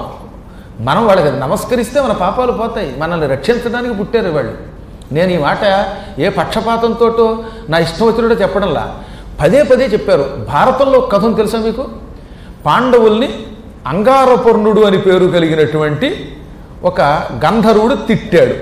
మనం వాళ్ళకి నమస్కరిస్తే మన పాపాలు పోతాయి మనల్ని రక్షించడానికి పుట్టారు వాళ్ళు నేను ఈ మాట ఏ పక్షపాతంతోటో నా ఇష్టం వచ్చినట్టు చెప్పడంలా పదే పదే చెప్పారు భారతంలో ఒక కథం తెలుసా మీకు పాండవుల్ని అంగారపర్ణుడు అని పేరు కలిగినటువంటి ఒక గంధర్వుడు తిట్టాడు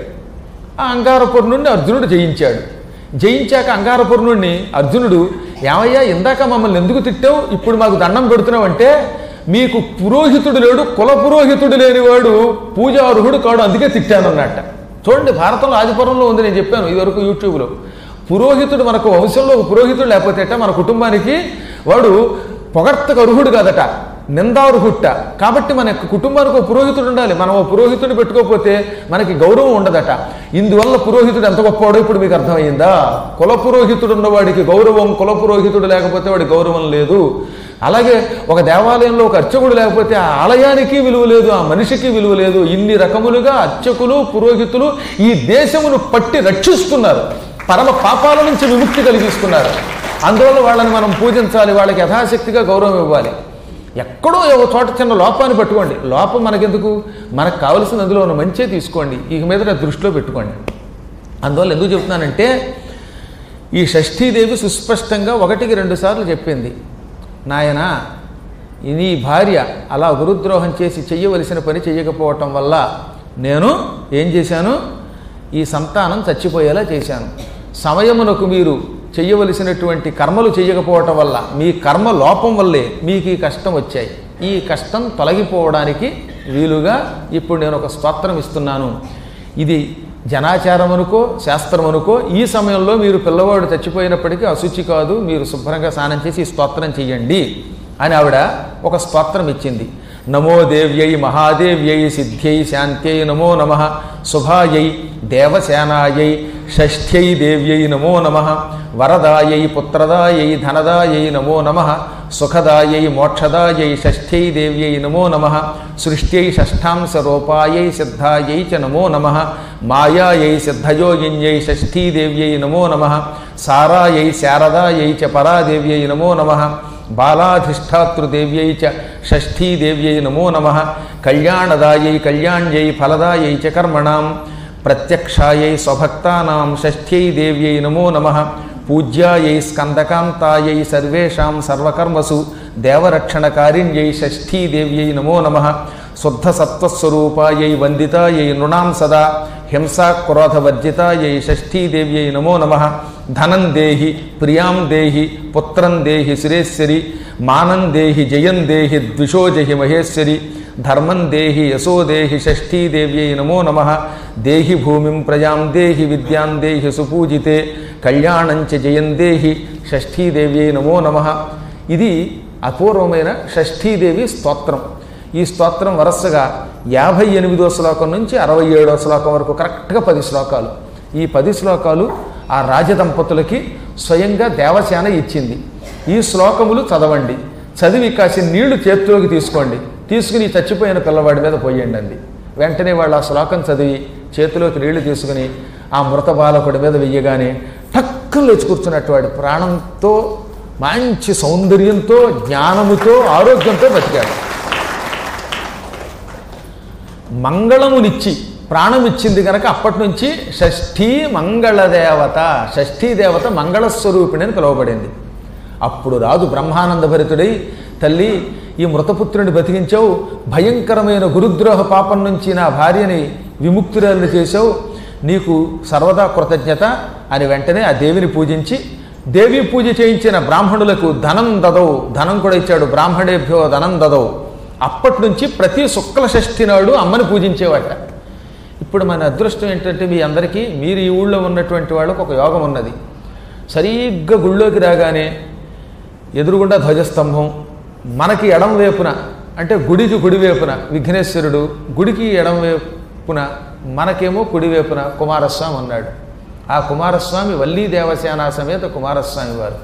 ఆ అంగారపూర్ణుడిని అర్జునుడు జయించాడు జయించాక అంగారపూర్ణుడిని అర్జునుడు ఏమయ్యా ఇందాక మమ్మల్ని ఎందుకు తిట్టావు ఇప్పుడు మాకు దండం పెడుతున్నావు అంటే మీకు పురోహితుడు లేడు కుల పురోహితుడు లేనివాడు పూజార్హుడు కాడు అందుకే తిట్టాను అన్నట్ట చూడండి భారతంలో ఆదిపురంలో ఉంది నేను చెప్పాను ఇదివరకు యూట్యూబ్లో పురోహితుడు మనకు వంశంలో ఒక పురోహితుడు లేకపోతే అట్ట మన కుటుంబానికి వాడు పొగడ్తకు అర్హుడు కాదట నిందార్హుట్ట కాబట్టి మన యొక్క కుటుంబానికి ఒక పురోహితుడు ఉండాలి మనం ఓ పురోహితుడిని పెట్టుకోకపోతే మనకి గౌరవం ఉండదట ఇందువల్ల పురోహితుడు ఎంత గొప్పవాడో ఇప్పుడు మీకు అర్థమైందా కుల పురోహితుడు ఉన్నవాడికి గౌరవం కుల పురోహితుడు లేకపోతే వాడి గౌరవం లేదు అలాగే ఒక దేవాలయంలో ఒక అర్చకుడు లేకపోతే ఆ ఆలయానికి విలువ లేదు ఆ మనిషికి విలువ లేదు ఇన్ని రకములుగా అర్చకులు పురోహితులు ఈ దేశమును పట్టి రక్షిస్తున్నారు పరమ పాపాల నుంచి విముక్తి కలిగిస్తున్నారు అందువల్ల వాళ్ళని మనం పూజించాలి వాళ్ళకి యథాశక్తిగా గౌరవం ఇవ్వాలి ఎక్కడో ఒక చోట చిన్న లోపాన్ని పట్టుకోండి లోపం మనకెందుకు మనకు కావలసిన అందులో ఉన్న మంచే తీసుకోండి ఇక మీద దృష్టిలో పెట్టుకోండి అందువల్ల ఎందుకు చెప్తున్నానంటే ఈ షష్ఠీదేవి సుస్పష్టంగా ఒకటికి రెండు సార్లు చెప్పింది నాయన నీ భార్య అలా గురుద్రోహం చేసి చెయ్యవలసిన పని చెయ్యకపోవటం వల్ల నేను ఏం చేశాను ఈ సంతానం చచ్చిపోయేలా చేశాను సమయమునకు మీరు చెయ్యవలసినటువంటి కర్మలు చేయకపోవటం వల్ల మీ కర్మ లోపం వల్లే మీకు ఈ కష్టం వచ్చాయి ఈ కష్టం తొలగిపోవడానికి వీలుగా ఇప్పుడు నేను ఒక స్తోత్రం ఇస్తున్నాను ఇది జనాచారం అనుకో శాస్త్రం అనుకో ఈ సమయంలో మీరు పిల్లవాడు చచ్చిపోయినప్పటికీ అశుచి కాదు మీరు శుభ్రంగా స్నానం చేసి ఈ స్తోత్రం చెయ్యండి అని ఆవిడ ఒక స్తోత్రం ఇచ్చింది నమో దేవ్యై మహాదేవ్యై సిద్ధ్యై శాంత్యై నమో నమ శుభాయై దేవసేనాయై షష్ఠ్యై దేవ్యై నమో నమ వరదాయై పుత్రదాయై ధనదాయై నమో నమ సుఖదాయై మోక్షదాయై షష్ఠ్యై దేవ్యై నమో నమ సృష్ట్యై షష్ఠాంశ రూపాయై సిద్ధాయై చ నమో నమ మాయాయై సిద్ధయోగిన్యై షష్ఠీ దేవ్యై నమో నమ సారాయై శారదాయై చ పరాదేవ్యై నమో నమ బాలాధిష్టాతృదేవ్యై చ షష్ఠీదేవ్యై నమో నమ కళ్యాణదాయై కళ్యాణ్యై ఫలదాయై చ కర్మణాం ప్రత్యక్షాయై స్వభక్తానాం షష్ఠ్యై దేవ్యై నమో నమ పూజ్యాయై స్కందకాంతాయై సర్వేషాం సర్వకర్మసు దేవరక్షణకారిణ్యై షష్ఠీదేవ్యై నమో నమ శుద్ధ సత్వస్వరూపాయై వందితాయై నృణాం సదా హింసా క్రోధవర్జితాయై షష్ఠీదేవ్యై నమో నమ ధనం దేహి ప్రియాం దేహి పుత్రం దేహి సురేశ్వరి మానం దేహి జయం దేహి ద్విషోజహి మహేశ్వరి ధర్మం దేహి యశో దేహి షష్ఠీదేవ్యై నమో నమ దేహి భూమిం ప్రజాం దేహి విద్యాం దేహి సుపూజితే కళ్యాణంచ జయం దేహి షష్ఠీదేవ్యై నమో నమ ఇది అపూర్వమైన షష్ఠీదేవి స్తోత్రం ఈ స్తోత్రం వరుసగా యాభై ఎనిమిదో శ్లోకం నుంచి అరవై ఏడో శ్లోకం వరకు కరెక్ట్గా పది శ్లోకాలు ఈ పది శ్లోకాలు ఆ రాజదంపతులకి స్వయంగా దేవసేన ఇచ్చింది ఈ శ్లోకములు చదవండి చదివి కాసిన నీళ్లు చేతిలోకి తీసుకోండి తీసుకుని ఈ చచ్చిపోయిన పిల్లవాడి మీద పోయండి అంది వెంటనే వాళ్ళు ఆ శ్లోకం చదివి చేతిలోకి నీళ్లు తీసుకుని ఆ మృత బాలకుడి మీద వెయ్యగానే టక్కున లేచి కూర్చున్నట్టు వాడు ప్రాణంతో మంచి సౌందర్యంతో జ్ఞానముతో ఆరోగ్యంతో బతికాడు మంగళమునిచ్చి ప్రాణం ఇచ్చింది కనుక అప్పటి నుంచి షష్ఠీ మంగళ దేవత షష్ఠీ దేవత మంగళస్వరూపిణి అని పిలువబడింది అప్పుడు రాదు బ్రహ్మానంద భరితుడై తల్లి ఈ మృతపుత్రుని బతికించావు భయంకరమైన గురుద్రోహ పాపం నుంచి నా భార్యని విముక్తురాలు చేశావు నీకు సర్వదా కృతజ్ఞత అని వెంటనే ఆ దేవిని పూజించి దేవి పూజ చేయించిన బ్రాహ్మణులకు ధనం దదవు ధనం కూడా ఇచ్చాడు బ్రాహ్మణేభ్యో ధనం దదవు అప్పటి నుంచి ప్రతి శుక్ల షష్ఠి నాడు అమ్మని పూజించేవాట ఇప్పుడు మన అదృష్టం ఏంటంటే మీ అందరికీ మీరు ఈ ఊళ్ళో ఉన్నటువంటి వాళ్ళకు ఒక యోగం ఉన్నది సరిగ్గా గుళ్ళోకి రాగానే ఎదురుగుండా ధ్వజస్తంభం మనకి ఎడం వైపున అంటే గుడికి కుడి వైపున విఘ్నేశ్వరుడు గుడికి ఎడం వైపున మనకేమో కుడి వైపున కుమారస్వామి ఉన్నాడు ఆ కుమారస్వామి వల్లీ దేవసేన సమేత కుమారస్వామి వారు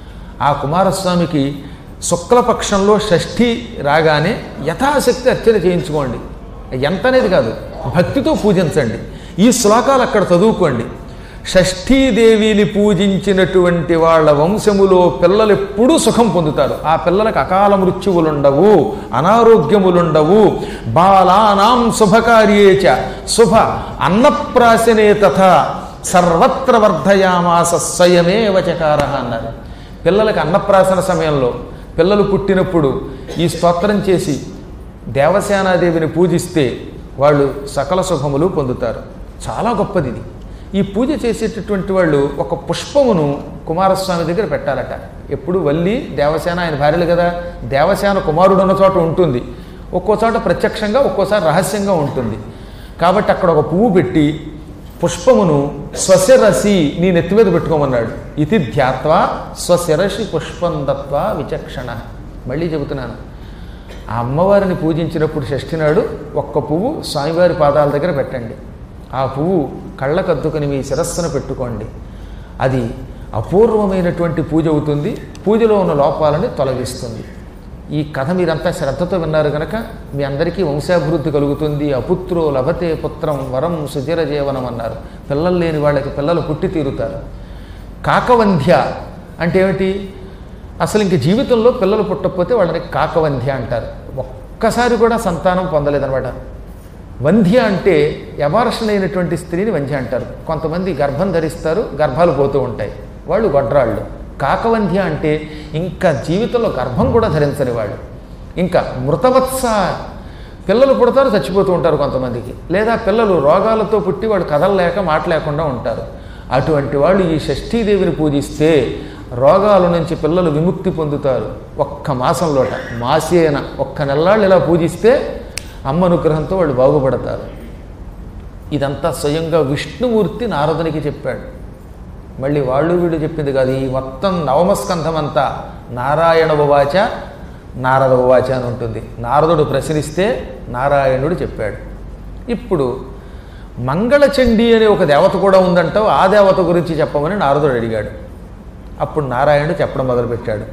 ఆ కుమారస్వామికి శుక్లపక్షంలో షష్ఠి రాగానే యథాశక్తి అర్చన చేయించుకోండి ఎంత అనేది కాదు భక్తితో పూజించండి ఈ శ్లోకాలు అక్కడ చదువుకోండి షష్ఠీదేవిని పూజించినటువంటి వాళ్ళ వంశములో పిల్లలు ఎప్పుడూ సుఖం పొందుతారు ఆ పిల్లలకు అకాల మృత్యువులుండవు అనారోగ్యములుండవు బాలానాం శుభకార్యేచ శుభ అన్నప్రాశనే తథా సర్వత్ర వర్ధయామాస స్వయమేవ చకార అన్నారు పిల్లలకి అన్నప్రాసన సమయంలో పిల్లలు పుట్టినప్పుడు ఈ స్తోత్రం చేసి దేవసేనాదేవిని పూజిస్తే వాళ్ళు సకల శుభములు పొందుతారు చాలా గొప్పది ఇది ఈ పూజ చేసేటటువంటి వాళ్ళు ఒక పుష్పమును కుమారస్వామి దగ్గర పెట్టాలట ఎప్పుడు వల్లి దేవసేన ఆయన భార్యలు కదా దేవసేన కుమారుడు ఉన్న చోట ఉంటుంది ఒక్కో చోట ప్రత్యక్షంగా ఒక్కోసారి రహస్యంగా ఉంటుంది కాబట్టి అక్కడ ఒక పువ్వు పెట్టి పుష్పమును స్వశిరసి నీ నెత్తి మీద పెట్టుకోమన్నాడు ఇది ధ్యాత్వా స్వశిరసి పుష్పం దత్వా విచక్షణ మళ్ళీ చెబుతున్నాను ఆ అమ్మవారిని పూజించినప్పుడు షష్ఠి నాడు ఒక్క పువ్వు స్వామివారి పాదాల దగ్గర పెట్టండి ఆ పువ్వు కళ్ళకద్దుకుని మీ శిరస్సును పెట్టుకోండి అది అపూర్వమైనటువంటి పూజ అవుతుంది పూజలో ఉన్న లోపాలని తొలగిస్తుంది ఈ కథ మీరంతా శ్రద్ధతో విన్నారు కనుక మీ అందరికీ వంశాభివృద్ధి కలుగుతుంది అపుత్రో లభతే పుత్రం వరం సుచిర జీవనం అన్నారు పిల్లలు లేని వాళ్ళకి పిల్లలు పుట్టి తీరుతారు కాకవంధ్య అంటే ఏమిటి అసలు ఇంక జీవితంలో పిల్లలు పుట్టకపోతే వాళ్ళని కాకవంధ్య అంటారు ఒక్కసారి కూడా సంతానం పొందలేదనమాట వంధ్య అంటే అబార్షన్ అయినటువంటి స్త్రీని వంధ్య అంటారు కొంతమంది గర్భం ధరిస్తారు గర్భాలు పోతూ ఉంటాయి వాళ్ళు గొడ్రాళ్ళు కాకవంధ్య అంటే ఇంకా జీవితంలో గర్భం కూడా ధరించని వాళ్ళు ఇంకా మృతవత్స పిల్లలు పుడతారు చచ్చిపోతూ ఉంటారు కొంతమందికి లేదా పిల్లలు రోగాలతో పుట్టి వాళ్ళు కదలలేక మాటలేకుండా ఉంటారు అటువంటి వాళ్ళు ఈ షష్ఠీదేవిని పూజిస్తే రోగాల నుంచి పిల్లలు విముక్తి పొందుతారు ఒక్క మాసంలోట మాసేన ఒక్క నెల్లాళ్ళు ఇలా పూజిస్తే అమ్మ అనుగ్రహంతో వాళ్ళు బాగుపడతారు ఇదంతా స్వయంగా విష్ణుమూర్తి నారదునికి చెప్పాడు మళ్ళీ వాళ్ళు వీడు చెప్పింది కాదు ఈ మొత్తం నవమస్కంధం అంతా నారాయణ ఉవాచ నారద ఉవాచ అని ఉంటుంది నారదుడు ప్రశ్నిస్తే నారాయణుడు చెప్పాడు ఇప్పుడు మంగళచండి అనే ఒక దేవత కూడా ఉందంటావు ఆ దేవత గురించి చెప్పమని నారదుడు అడిగాడు అప్పుడు నారాయణుడు చెప్పడం మొదలుపెట్టాడు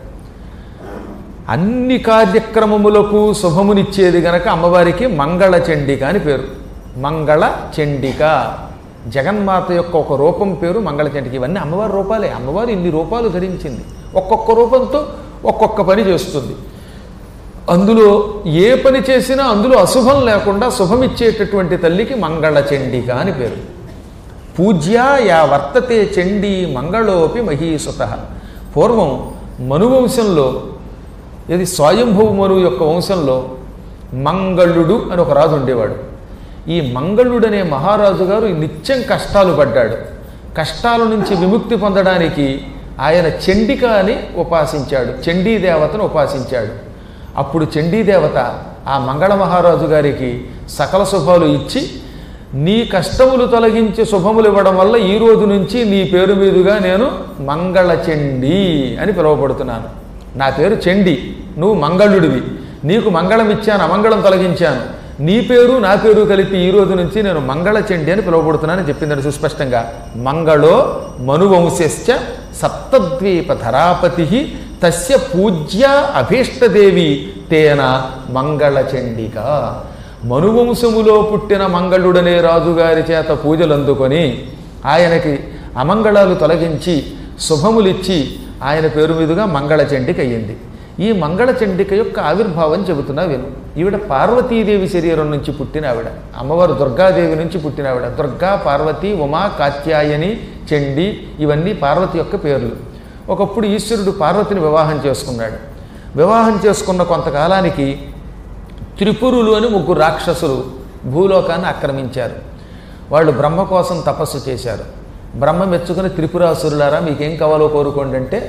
అన్ని కార్యక్రమములకు శుభమునిచ్చేది గనక అమ్మవారికి మంగళ చండిక అని పేరు మంగళ చండిక జగన్మాత యొక్క ఒక రూపం పేరు మంగళ చండిక ఇవన్నీ అమ్మవారి రూపాలే అమ్మవారు ఇన్ని రూపాలు ధరించింది ఒక్కొక్క రూపంతో ఒక్కొక్క పని చేస్తుంది అందులో ఏ పని చేసినా అందులో అశుభం లేకుండా శుభమిచ్చేటటువంటి తల్లికి మంగళ చండిక అని పేరు పూజ్యా యా వర్తతే చండీ మంగళోపి మహీసుత పూర్వం మనువంశంలో ఇది స్వయంభవ మనువు యొక్క వంశంలో మంగళుడు అని ఒక రాజు ఉండేవాడు ఈ మంగళుడు అనే మహారాజు గారు నిత్యం కష్టాలు పడ్డాడు కష్టాల నుంచి విముక్తి పొందడానికి ఆయన చండిక అని ఉపాసించాడు చండీ దేవతను ఉపాసించాడు అప్పుడు చండీ దేవత ఆ మంగళ మహారాజు గారికి సకల శుభాలు ఇచ్చి నీ కష్టములు తొలగించి శుభములు ఇవ్వడం వల్ల ఈ రోజు నుంచి నీ పేరు మీదుగా నేను మంగళ చండీ అని పిలువబడుతున్నాను నా పేరు చండి నువ్వు మంగళుడివి నీకు మంగళం ఇచ్చాను అమంగళం తొలగించాను నీ పేరు నా పేరు కలిపి ఈ రోజు నుంచి నేను మంగళ చండి అని పిలువబడుతున్నానని చెప్పిందని సుస్పష్టంగా మంగళో మనువంశశ్చ సప్తద్వీప ధరాపతి తస్య పూజ్య అభీష్టదేవి తేన మంగళ చండిక మనువంశములో పుట్టిన మంగళుడనే రాజుగారి చేత పూజలు అందుకొని ఆయనకి అమంగళాలు తొలగించి శుభములిచ్చి ఆయన పేరు మీదుగా మంగళ చండిక అయ్యింది ఈ మంగళ చండిక యొక్క ఆవిర్భావం చెబుతున్నా విను ఈవిడ పార్వతీదేవి శరీరం నుంచి పుట్టిన ఆవిడ అమ్మవారు దుర్గాదేవి నుంచి పుట్టిన ఆవిడ దుర్గా పార్వతి ఉమా కాత్యాయని చండి ఇవన్నీ పార్వతి యొక్క పేర్లు ఒకప్పుడు ఈశ్వరుడు పార్వతిని వివాహం చేసుకున్నాడు వివాహం చేసుకున్న కొంతకాలానికి త్రిపురులు అని ముగ్గురు రాక్షసులు భూలోకాన్ని ఆక్రమించారు వాళ్ళు బ్రహ్మ కోసం తపస్సు చేశారు బ్రహ్మ మెచ్చుకుని త్రిపురాసురులారా మీకేం కావాలో కోరుకోండి అంటే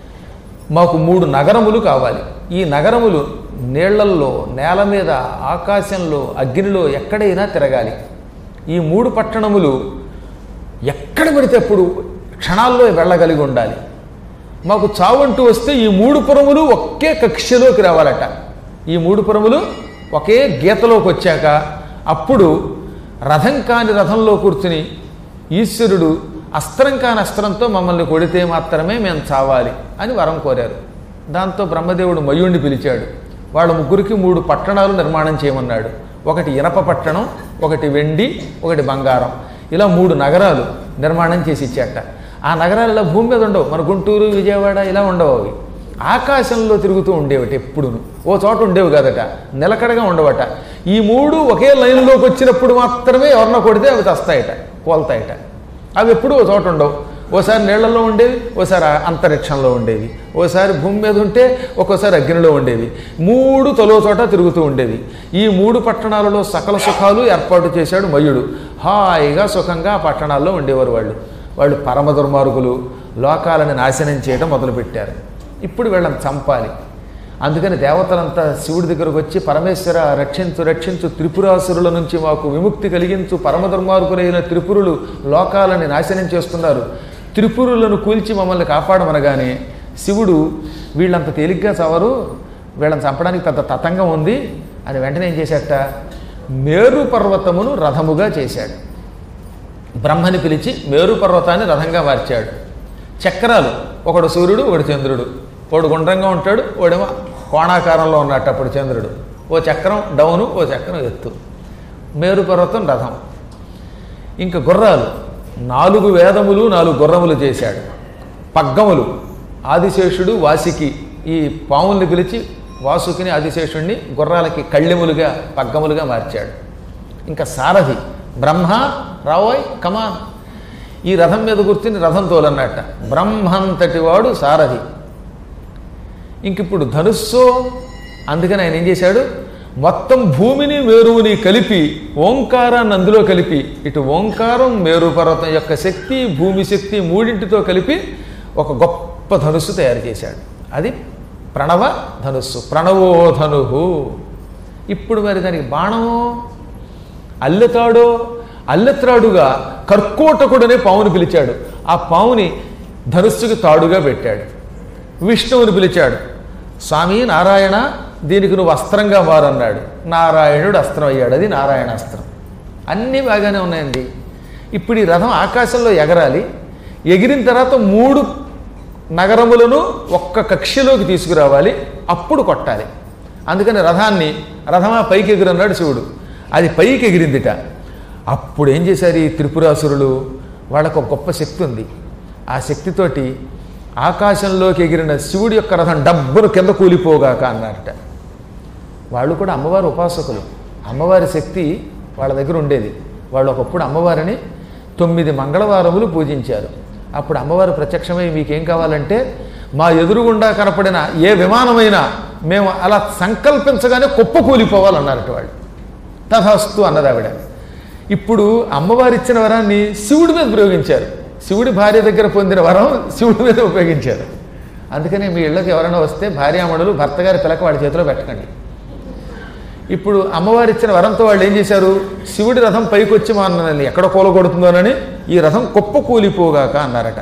మాకు మూడు నగరములు కావాలి ఈ నగరములు నీళ్లల్లో నేల మీద ఆకాశంలో అగ్నిలో ఎక్కడైనా తిరగాలి ఈ మూడు పట్టణములు ఎక్కడ పెడితే అప్పుడు క్షణాల్లో వెళ్ళగలిగి ఉండాలి మాకు చావంటూ వస్తే ఈ మూడు పురములు ఒకే కక్షలోకి రావాలట ఈ మూడు పురములు ఒకే గీతలోకి వచ్చాక అప్పుడు రథం కాని రథంలో కూర్చుని ఈశ్వరుడు అస్త్రం కాని అస్త్రంతో మమ్మల్ని కొడితే మాత్రమే మేము చావాలి అని వరం కోరారు దాంతో బ్రహ్మదేవుడు మయుణ్ణి పిలిచాడు వాళ్ళ ముగ్గురికి మూడు పట్టణాలు నిర్మాణం చేయమన్నాడు ఒకటి ఇనప పట్టణం ఒకటి వెండి ఒకటి బంగారం ఇలా మూడు నగరాలు నిర్మాణం చేసి ఇచ్చాట ఆ నగరాలు ఇలా భూమి మీద ఉండవు మన గుంటూరు విజయవాడ ఇలా ఉండవు అవి ఆకాశంలో తిరుగుతూ ఉండేవిటి ఎప్పుడును ఓ చోట ఉండేవి కాదట నిలకడగా ఉండవట ఈ మూడు ఒకే లైన్లోకి వచ్చినప్పుడు మాత్రమే ఎవరినో కొడితే అవి తస్తాయట కోల్తాయట అవి ఎప్పుడూ ఓ చోట ఉండవు ఓసారి నీళ్లలో ఉండేవి ఓసారి అంతరిక్షంలో ఉండేవి ఓసారి భూమి మీద ఉంటే ఒక్కోసారి అగ్నిలో ఉండేవి మూడు తలో చోట తిరుగుతూ ఉండేవి ఈ మూడు పట్టణాలలో సకల సుఖాలు ఏర్పాటు చేశాడు మయుడు హాయిగా సుఖంగా ఆ పట్టణాల్లో ఉండేవారు వాళ్ళు వాళ్ళు పరమ దుర్మార్గులు లోకాలని నాశనం చేయడం మొదలుపెట్టారు ఇప్పుడు వీళ్ళని చంపాలి అందుకని దేవతలంతా శివుడి దగ్గరకు వచ్చి పరమేశ్వర రక్షించు రక్షించు త్రిపురాసురుల నుంచి మాకు విముక్తి కలిగించు పరమ దుర్మార్గులైన త్రిపురులు లోకాలని నాశనం చేస్తున్నారు త్రిపురులను కూల్చి మమ్మల్ని కాపాడమనగానే శివుడు వీళ్ళంత తేలిగ్గా చవరు వీళ్ళని చంపడానికి పెద్ద తతంగం ఉంది అని వెంటనే ఏం చేశాట మేరు పర్వతమును రథముగా చేశాడు బ్రహ్మని పిలిచి మేరు పర్వతాన్ని రథంగా మార్చాడు చక్రాలు ఒకడు సూర్యుడు ఒకడు చంద్రుడు ఒకడు గుండ్రంగా ఉంటాడు ఒకడేమో కోణాకారంలో ఉన్నట్టు అప్పుడు చంద్రుడు ఓ చక్రం డౌను ఓ చక్రం ఎత్తు మేరు పర్వతం రథం ఇంకా గుర్రాలు నాలుగు వేదములు నాలుగు గుర్రములు చేశాడు పగ్గములు ఆదిశేషుడు వాసికి ఈ పాముల్ని పిలిచి వాసుకిని ఆదిశేషుణ్ణి గుర్రాలకి కళ్ళెములుగా పగ్గములుగా మార్చాడు ఇంకా సారథి బ్రహ్మ రావోయ్ కమాన్ ఈ రథం మీద కూర్చుని రథం తోలన్నట్ట బ్రహ్మంతటి వాడు సారథి ఇంక ఇప్పుడు ధనుస్సు అందుకని ఆయన ఏం చేశాడు మొత్తం భూమిని మేరువుని కలిపి ఓంకారాన్ని అందులో కలిపి ఇటు ఓంకారం మేరు పర్వతం యొక్క శక్తి భూమి శక్తి మూడింటితో కలిపి ఒక గొప్ప ధనుస్సు తయారు చేశాడు అది ప్రణవ ధనుస్సు ప్రణవో ధనుహు ఇప్పుడు మరి దానికి బాణమో అల్లెతాడో అల్లెత్రాడుగా కర్కోటకుడనే పావుని పిలిచాడు ఆ పావుని ధనుస్సుకి తాడుగా పెట్టాడు విష్ణువుని పిలిచాడు స్వామి నారాయణ దీనికి నువ్వు అస్త్రంగా మారన్నాడు నారాయణుడు అస్త్రం అయ్యాడు అది నారాయణ అస్త్రం అన్నీ బాగానే ఉన్నాయండి ఇప్పుడు ఈ రథం ఆకాశంలో ఎగరాలి ఎగిరిన తర్వాత మూడు నగరములను ఒక్క కక్షలోకి తీసుకురావాలి అప్పుడు కొట్టాలి అందుకని రథాన్ని రథమా పైకి ఎగురన్నాడు శివుడు అది పైకి ఎగిరిందిట అప్పుడు ఏం చేశారు ఈ త్రిపురాసురులు వాళ్ళకు ఒక గొప్ప శక్తి ఉంది ఆ శక్తితోటి ఆకాశంలోకి ఎగిరిన శివుడి యొక్క రథం డబ్బును కింద కూలిపోగాక అన్నారట వాళ్ళు కూడా అమ్మవారి ఉపాసకులు అమ్మవారి శక్తి వాళ్ళ దగ్గర ఉండేది వాళ్ళు ఒకప్పుడు అమ్మవారిని తొమ్మిది మంగళవారములు పూజించారు అప్పుడు అమ్మవారు ప్రత్యక్షమై మీకేం కావాలంటే మా ఎదురుగుండా కనపడిన ఏ విమానమైనా మేము అలా సంకల్పించగానే కుప్ప కూలిపోవాలన్నారట వాళ్ళు తథాస్తు అన్నది ఆవిడ ఇప్పుడు అమ్మవారు ఇచ్చిన వరాన్ని శివుడి మీద ప్రయోగించారు శివుడి భార్య దగ్గర పొందిన వరం శివుడి మీద ఉపయోగించారు అందుకనే మీ ఇళ్ళకి ఎవరైనా వస్తే భార్యామణులు భర్త గారి పిలక వాడి చేతిలో పెట్టకండి ఇప్పుడు అమ్మవారు ఇచ్చిన వరంతో వాళ్ళు ఏం చేశారు శివుడి రథం పైకి వచ్చి మనల్ని ఎక్కడ కూలగొడుతుందోనని ఈ రథం కుప్ప కూలిపోగాక అన్నారట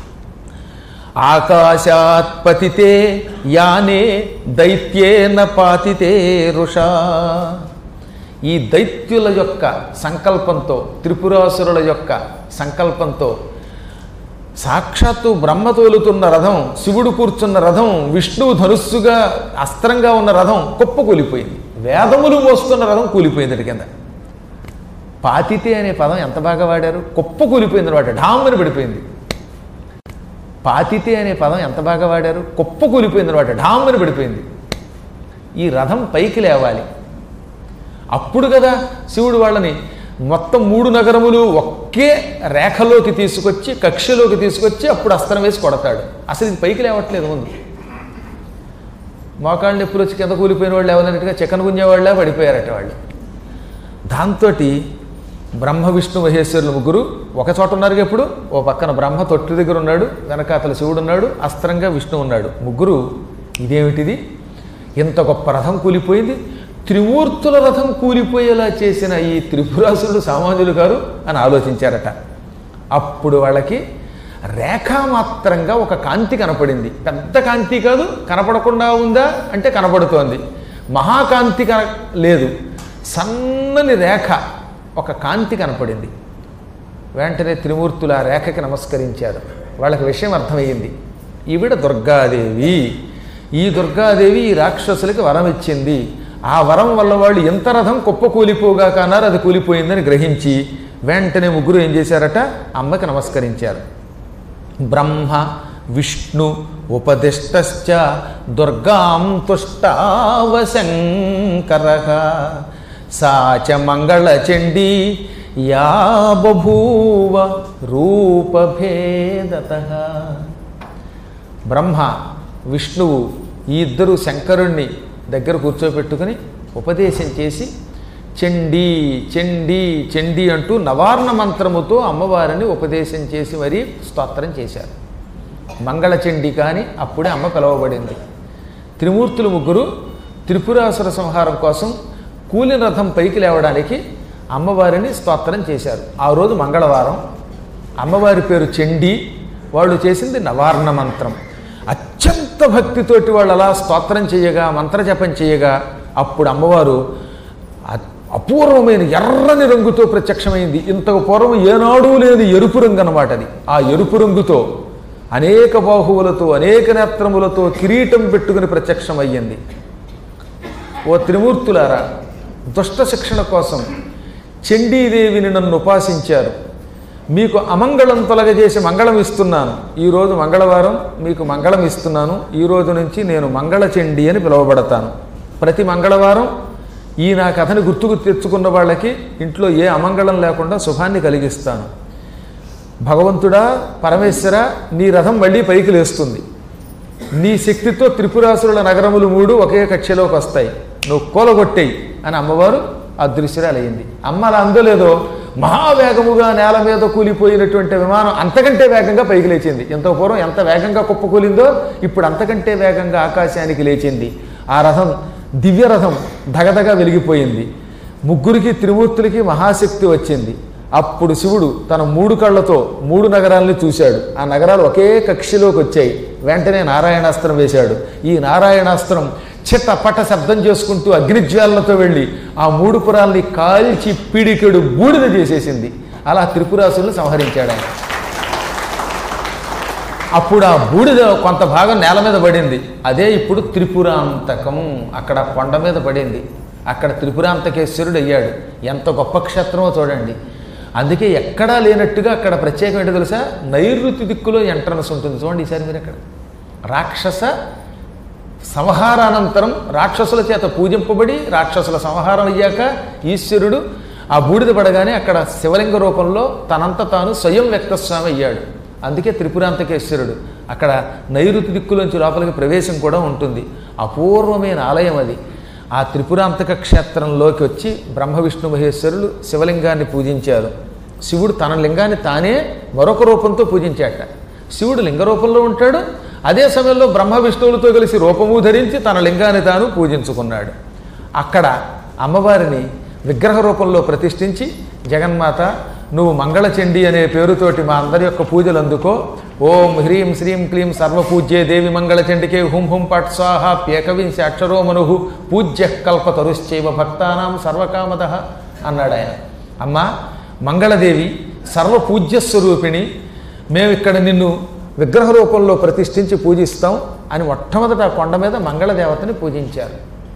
ఆకాశాత్ పతితే యానే దైత్యేన పాతితే రుషా ఈ దైత్యుల యొక్క సంకల్పంతో త్రిపురాసురుల యొక్క సంకల్పంతో సాక్షాత్తు బ్రహ్మ తోలుతున్న రథం శివుడు కూర్చున్న రథం విష్ణువు ధనుస్సుగా అస్త్రంగా ఉన్న రథం కుప్పకూలిపోయింది వేదములు మోస్తున్న రథం కూలిపోయింది కింద పాతితే అనే పదం ఎంత బాగా వాడారు కుప్ప కూలిపోయింది అనమాట ఢామ్మని పడిపోయింది పాతితే అనే పదం ఎంత బాగా వాడారు కుప్ప కూలిపోయింది అనమాట ఢామ్మని పడిపోయింది ఈ రథం పైకి లేవాలి అప్పుడు కదా శివుడు వాళ్ళని మొత్తం మూడు నగరములు ఒకే రేఖలోకి తీసుకొచ్చి కక్షలోకి తీసుకొచ్చి అప్పుడు అస్త్రం వేసి కొడతాడు అసలు ఇది పైకి లేవట్లేదు ముందు మోకాళ్ళు నొప్పులు వచ్చి కింద కూలిపోయిన వాళ్ళు ఎవరైనట్టుగా చికెన్ గుంజేవాళ్ళ పడిపోయారట వాళ్ళు దాంతో బ్రహ్మ విష్ణు మహేశ్వరులు ముగ్గురు ఒక చోట ఉన్నారు ఎప్పుడు ఓ పక్కన బ్రహ్మ తొట్టి దగ్గర ఉన్నాడు వెనకాతల శివుడు ఉన్నాడు అస్త్రంగా విష్ణు ఉన్నాడు ముగ్గురు ఇదేమిటిది ఇంత గొప్ప రథం కూలిపోయింది త్రిమూర్తుల రథం కూలిపోయేలా చేసిన ఈ త్రిపురాసురుడు సామాన్యులు గారు అని ఆలోచించారట అప్పుడు వాళ్ళకి రేఖామాత్రంగా ఒక కాంతి కనపడింది పెద్ద కాంతి కాదు కనపడకుండా ఉందా అంటే కనపడుతోంది మహాకాంతి కన లేదు సన్నని రేఖ ఒక కాంతి కనపడింది వెంటనే త్రిమూర్తులు ఆ రేఖకి నమస్కరించారు వాళ్ళకి విషయం అర్థమయ్యింది ఈవిడ దుర్గాదేవి ఈ దుర్గాదేవి ఈ రాక్షసులకి వరం ఇచ్చింది ఆ వరం వల్ల వాళ్ళు ఎంత రథం కుప్ప కూలిపోగా కన్నారు అది కూలిపోయిందని గ్రహించి వెంటనే ముగ్గురు ఏం చేశారట అమ్మకి నమస్కరించారు బ్రహ్మ విష్ణు ఉపదిష్టశ్చ దుర్గాం తుష్టావశంకర సా చ మంగళచండీ యా బభూవ రూపభేదత బ్రహ్మ విష్ణువు ఈ ఇద్దరు శంకరుణ్ణి దగ్గర కూర్చోబెట్టుకుని ఉపదేశం చేసి చండీ చండీ చండీ అంటూ నవార్ణ మంత్రముతో అమ్మవారిని ఉపదేశం చేసి మరీ స్తోత్రం చేశారు మంగళచండి కానీ అప్పుడే అమ్మ పిలువబడింది త్రిమూర్తులు ముగ్గురు త్రిపురాసుర సంహారం కోసం కూలి రథం పైకి లేవడానికి అమ్మవారిని స్తోత్రం చేశారు ఆ రోజు మంగళవారం అమ్మవారి పేరు చండీ వాళ్ళు చేసింది నవార్ణ మంత్రం అత్యంత భక్తితోటి వాళ్ళు అలా స్తోత్రం చేయగా మంత్రజపం చేయగా అప్పుడు అమ్మవారు అ- అపూర్వమైన ఎర్రని రంగుతో ప్రత్యక్షమైంది ఇంతకు పూర్వం ఏనాడు లేని ఎరుపు రంగు అన్నమాట అది ఆ ఎరుపు రంగుతో అనేక బాహువులతో అనేక నేత్రములతో కిరీటం పెట్టుకుని ప్రత్యక్షమయ్యింది ఓ త్రిమూర్తులారా దుష్ట శిక్షణ కోసం చండీదేవిని నన్ను ఉపాసించారు మీకు అమంగళం తొలగజేసి మంగళం ఇస్తున్నాను ఈరోజు మంగళవారం మీకు మంగళం ఇస్తున్నాను ఈ రోజు నుంచి నేను మంగళచండి అని పిలువబడతాను ప్రతి మంగళవారం ఈ నా కథని గుర్తుకు తెచ్చుకున్న వాళ్ళకి ఇంట్లో ఏ అమంగళం లేకుండా శుభాన్ని కలిగిస్తాను భగవంతుడా పరమేశ్వర నీ రథం మళ్ళీ పైకి లేస్తుంది నీ శక్తితో త్రిపురాసురుల నగరములు మూడు ఒకే కక్షలోకి వస్తాయి నువ్వు కూలగొట్టేయి అని అమ్మవారు అదృశ్యరాలయ్యింది అమ్మ అలా అందలేదో మహావేగముగా నేల మీద కూలిపోయినటువంటి విమానం అంతకంటే వేగంగా పైకి లేచింది ఎంత పూర్వం ఎంత వేగంగా కుప్పకూలిందో ఇప్పుడు అంతకంటే వేగంగా ఆకాశానికి లేచింది ఆ రథం దివ్య రథం దగదగా వెలిగిపోయింది ముగ్గురికి త్రిమూర్తులకి మహాశక్తి వచ్చింది అప్పుడు శివుడు తన మూడు కళ్ళతో మూడు నగరాలని చూశాడు ఆ నగరాలు ఒకే కక్షలోకి వచ్చాయి వెంటనే నారాయణాస్త్రం వేశాడు ఈ నారాయణాస్త్రం చిట్ట పట శబ్దం చేసుకుంటూ అగ్నిజ్వాలలతో వెళ్ళి ఆ మూడు పురాల్ని కాల్చి పీడికెడు బూడిద చేసేసింది అలా త్రిపురాసుల్ని సంహరించాడు ఆయన అప్పుడు ఆ బూడిద కొంత భాగం నేల మీద పడింది అదే ఇప్పుడు త్రిపురాంతకం అక్కడ కొండ మీద పడింది అక్కడ త్రిపురాంతకేశ్వరుడు అయ్యాడు ఎంత గొప్ప క్షేత్రమో చూడండి అందుకే ఎక్కడా లేనట్టుగా అక్కడ ప్రత్యేకం ఏంటో తెలుసా నైరుతి దిక్కులో ఎంట్రన్స్ ఉంటుంది చూడండి ఈసారి మీరు అక్కడ రాక్షస సంహారానంతరం రాక్షసుల చేత పూజింపబడి రాక్షసుల సంహారం అయ్యాక ఈశ్వరుడు ఆ బూడిద పడగానే అక్కడ శివలింగ రూపంలో తనంత తాను స్వయం వ్యక్తస్వామి అయ్యాడు అందుకే త్రిపురాంతకేశ్వరుడు అక్కడ నైరుతి దిక్కులోంచి లోపలికి ప్రవేశం కూడా ఉంటుంది అపూర్వమైన ఆలయం అది ఆ త్రిపురాంతక క్షేత్రంలోకి వచ్చి బ్రహ్మ విష్ణు మహేశ్వరులు శివలింగాన్ని పూజించారు శివుడు తన లింగాన్ని తానే మరొక రూపంతో పూజించాట శివుడు లింగ రూపంలో ఉంటాడు అదే సమయంలో బ్రహ్మ విష్ణువులతో కలిసి రూపము ధరించి తన లింగాన్ని తాను పూజించుకున్నాడు అక్కడ అమ్మవారిని విగ్రహ రూపంలో ప్రతిష్ఠించి జగన్మాత నువ్వు మంగళచండి అనే పేరుతోటి మా అందరి యొక్క పూజలు అందుకో ఓం హ్రీం శ్రీం క్లీం సర్వపూజ్యే దేవి మంగళచండికే హుం హుం పట్ స్వాహ ప్యేకవింశ అక్షరో మనుహు పూజ్య కల్పతరుశ్చైవ భక్తానాం సర్వకామద అన్నాడు ఆయన అమ్మా మంగళదేవి సర్వపూజ్య స్వరూపిణి మేము ఇక్కడ నిన్ను విగ్రహ రూపంలో ప్రతిష్ఠించి పూజిస్తాం అని మొట్టమొదట ఆ కొండ మీద మంగళదేవతని పూజించారు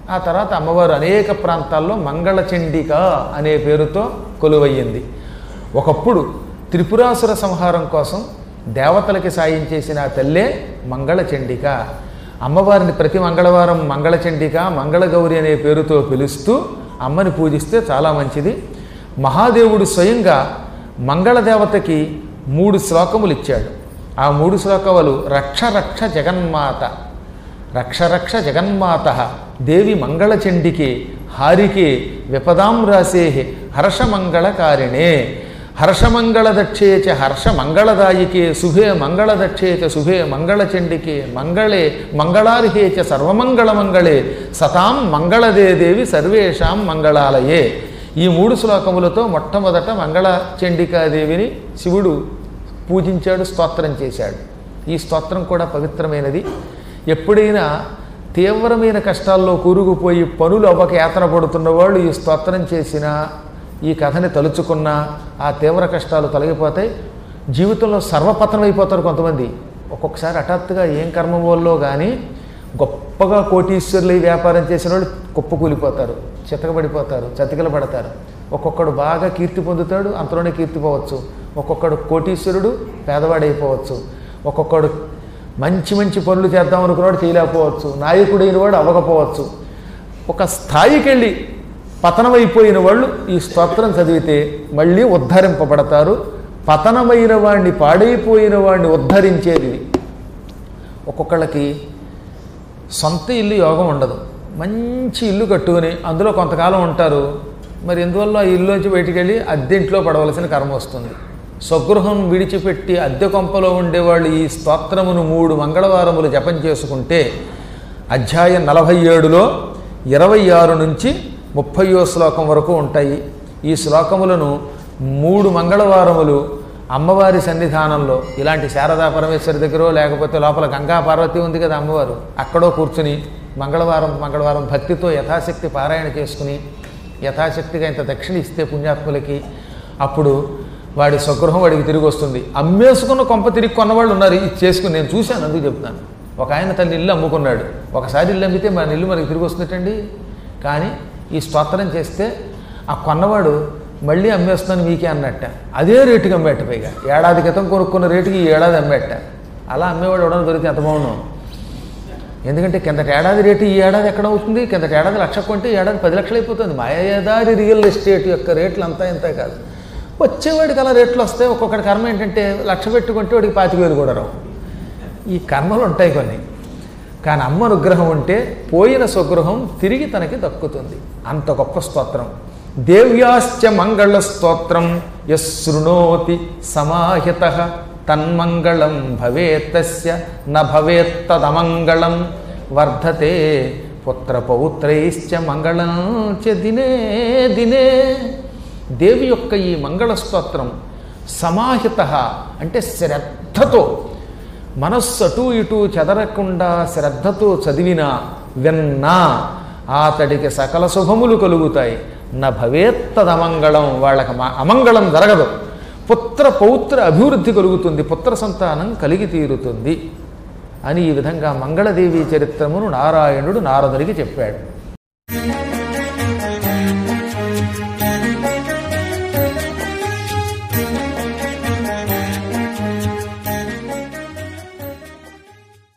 ఆ తర్వాత అమ్మవారు అనేక ప్రాంతాల్లో మంగళచండిక అనే పేరుతో కొలువయ్యింది ఒకప్పుడు త్రిపురాసుర సంహారం కోసం దేవతలకి సాయం చేసిన ఆ తల్లే మంగళచండిక అమ్మవారిని ప్రతి మంగళవారం మంగళచండిక మంగళగౌరి అనే పేరుతో పిలుస్తూ అమ్మని పూజిస్తే చాలా మంచిది మహాదేవుడు స్వయంగా మంగళదేవతకి మూడు శ్లోకములు ఇచ్చాడు ఆ మూడు శ్లోకములు రక్ష రక్ష జగన్మాత రక్ష రక్ష జగన్మాత దేవి మంగళచండికే హారికే విపదాం రాసే హర్షమంగళకారిణే హర్షమంగళదక్షే చ హర్షమంగళదాయికే శుభే మంగళదక్షే చ శుభే మంగళచండికే మంగళే మంగళార్హే చ సర్వమంగళమంగళే సతాం మంగళదే దేవి సర్వేషాం మంగళాలయే ఈ మూడు శ్లోకములతో మొట్టమొదట మంగళచండికాదేవిని శివుడు పూజించాడు స్తోత్రం చేశాడు ఈ స్తోత్రం కూడా పవిత్రమైనది ఎప్పుడైనా తీవ్రమైన కష్టాల్లో కూరుకుపోయి పనులు అవ్వక యాతన పడుతున్న వాళ్ళు ఈ స్తోత్రం చేసినా ఈ కథని తలుచుకున్నా ఆ తీవ్ర కష్టాలు తొలగిపోతాయి జీవితంలో సర్వపతనం అయిపోతారు కొంతమంది ఒక్కొక్కసారి హఠాత్తుగా ఏం కర్మ వల్లో కానీ గొప్పగా కోటీశ్వరులు వ్యాపారం చేసిన వాళ్ళు కుప్పకూలిపోతారు చితకబడిపోతారు చతికిల పడతారు ఒక్కొక్కడు బాగా కీర్తి పొందుతాడు అంతలోనే కీర్తి పోవచ్చు ఒక్కొక్కడు కోటీశ్వరుడు పేదవాడైపోవచ్చు ఒక్కొక్కడు మంచి మంచి పనులు చేద్దాం అనుకున్నవాడు చేయలేకపోవచ్చు నాయకుడైన వాడు అవ్వకపోవచ్చు ఒక స్థాయికి వెళ్ళి పతనమైపోయిన వాళ్ళు ఈ స్తోత్రం చదివితే మళ్ళీ ఉద్ధరింపబడతారు పతనమైన వాడిని పాడైపోయిన వాడిని ఉద్ధరించేది ఇది. ఒక్కొక్కళ్ళకి సొంత ఇల్లు యోగం ఉండదు మంచి ఇల్లు కట్టుకుని అందులో కొంతకాలం ఉంటారు మరి ఎందువల్ల ఆ ఇల్లులోంచి బయటికి వెళ్ళి అద్దెంట్లో పడవలసిన కర్మ వస్తుంది స్వగృహం విడిచిపెట్టి అద్దె కొంపలో ఉండేవాళ్ళు ఈ స్తోత్రమును మూడు మంగళవారములు జపం చేసుకుంటే అధ్యాయం నలభై ఏడులో ఇరవై ఆరు నుంచి ముప్పయో శ్లోకం వరకు ఉంటాయి ఈ శ్లోకములను మూడు మంగళవారములు అమ్మవారి సన్నిధానంలో ఇలాంటి శారదా పరమేశ్వరి దగ్గర లేకపోతే లోపల గంగా పార్వతి ఉంది కదా అమ్మవారు అక్కడో కూర్చుని మంగళవారం మంగళవారం భక్తితో యథాశక్తి పారాయణ చేసుకుని యథాశక్తిగా ఇంత దక్షిణ ఇస్తే పుణ్యాత్ములకి అప్పుడు వాడి స్వగృహం వాడికి తిరిగి వస్తుంది అమ్మేసుకున్న కొంప తిరిగి కొన్నవాళ్ళు ఉన్నారు ఇది చేసుకుని నేను చూశాను అందుకు చెప్తున్నాను ఒక ఆయన తన ఇల్లు అమ్ముకున్నాడు ఒకసారి ఇల్లు అమ్మితే మన ఇల్లు మనకి తిరిగి వస్తుందటండి కానీ ఈ స్తోత్రం చేస్తే ఆ కొన్నవాడు మళ్ళీ అమ్మేస్తున్నాను మీకే అన్నట్ట అదే రేటుకి అమ్మేట పైగా ఏడాది క్రితం కొనుక్కున్న రేటుకి ఈ ఏడాది అమ్మేట అలా అమ్మేవాడు ఎవడన్నా దొరికితే ఎంత బాగున్నాం ఎందుకంటే కిందటి ఏడాది రేటు ఈ ఏడాది ఎక్కడ అవుతుంది కిందటి ఏడాది లక్ష కొంటే ఈ ఏడాది పది లక్షలు అయిపోతుంది మాయాదారి రియల్ ఎస్టేట్ యొక్క రేట్లు అంతా ఇంత కాదు వచ్చేవాడికి అలా రేట్లు వస్తాయి ఒక్కొక్కటి కర్మ ఏంటంటే లక్ష పెట్టుకుంటే వాడికి పాతిక వేలు కూడా రావు ఈ కర్మలు ఉంటాయి కొన్ని కానీ అమ్మ అనుగ్రహం ఉంటే పోయిన స్వగృహం తిరిగి తనకి దక్కుతుంది అంత గొప్ప స్తోత్రం దేవ్యాశ్చ మంగళ స్తోత్రం యశృణోతి సమాహిత తన్మంగళం భవేత్తస్య న భవేత్తదమంగళం వర్ధతే పుత్ర పౌత్రైశ్చ మంగళం చ దినే దినే దేవి యొక్క ఈ మంగళ స్తోత్రం సమాహిత అంటే శ్రద్ధతో మనస్సు అటు ఇటు చెదరకుండా శ్రద్ధతో చదివినా విన్నా అతడికి సకల శుభములు కలుగుతాయి నా భవేత్తదమంగళం వాళ్ళకి మ- అమంగళం జరగదు పుత్ర పౌత్ర అభివృద్ధి కలుగుతుంది పుత్ర సంతానం కలిగి తీరుతుంది అని ఈ విధంగా మంగళదేవి చరిత్రమును నారాయణుడు నారదునికి చెప్పాడు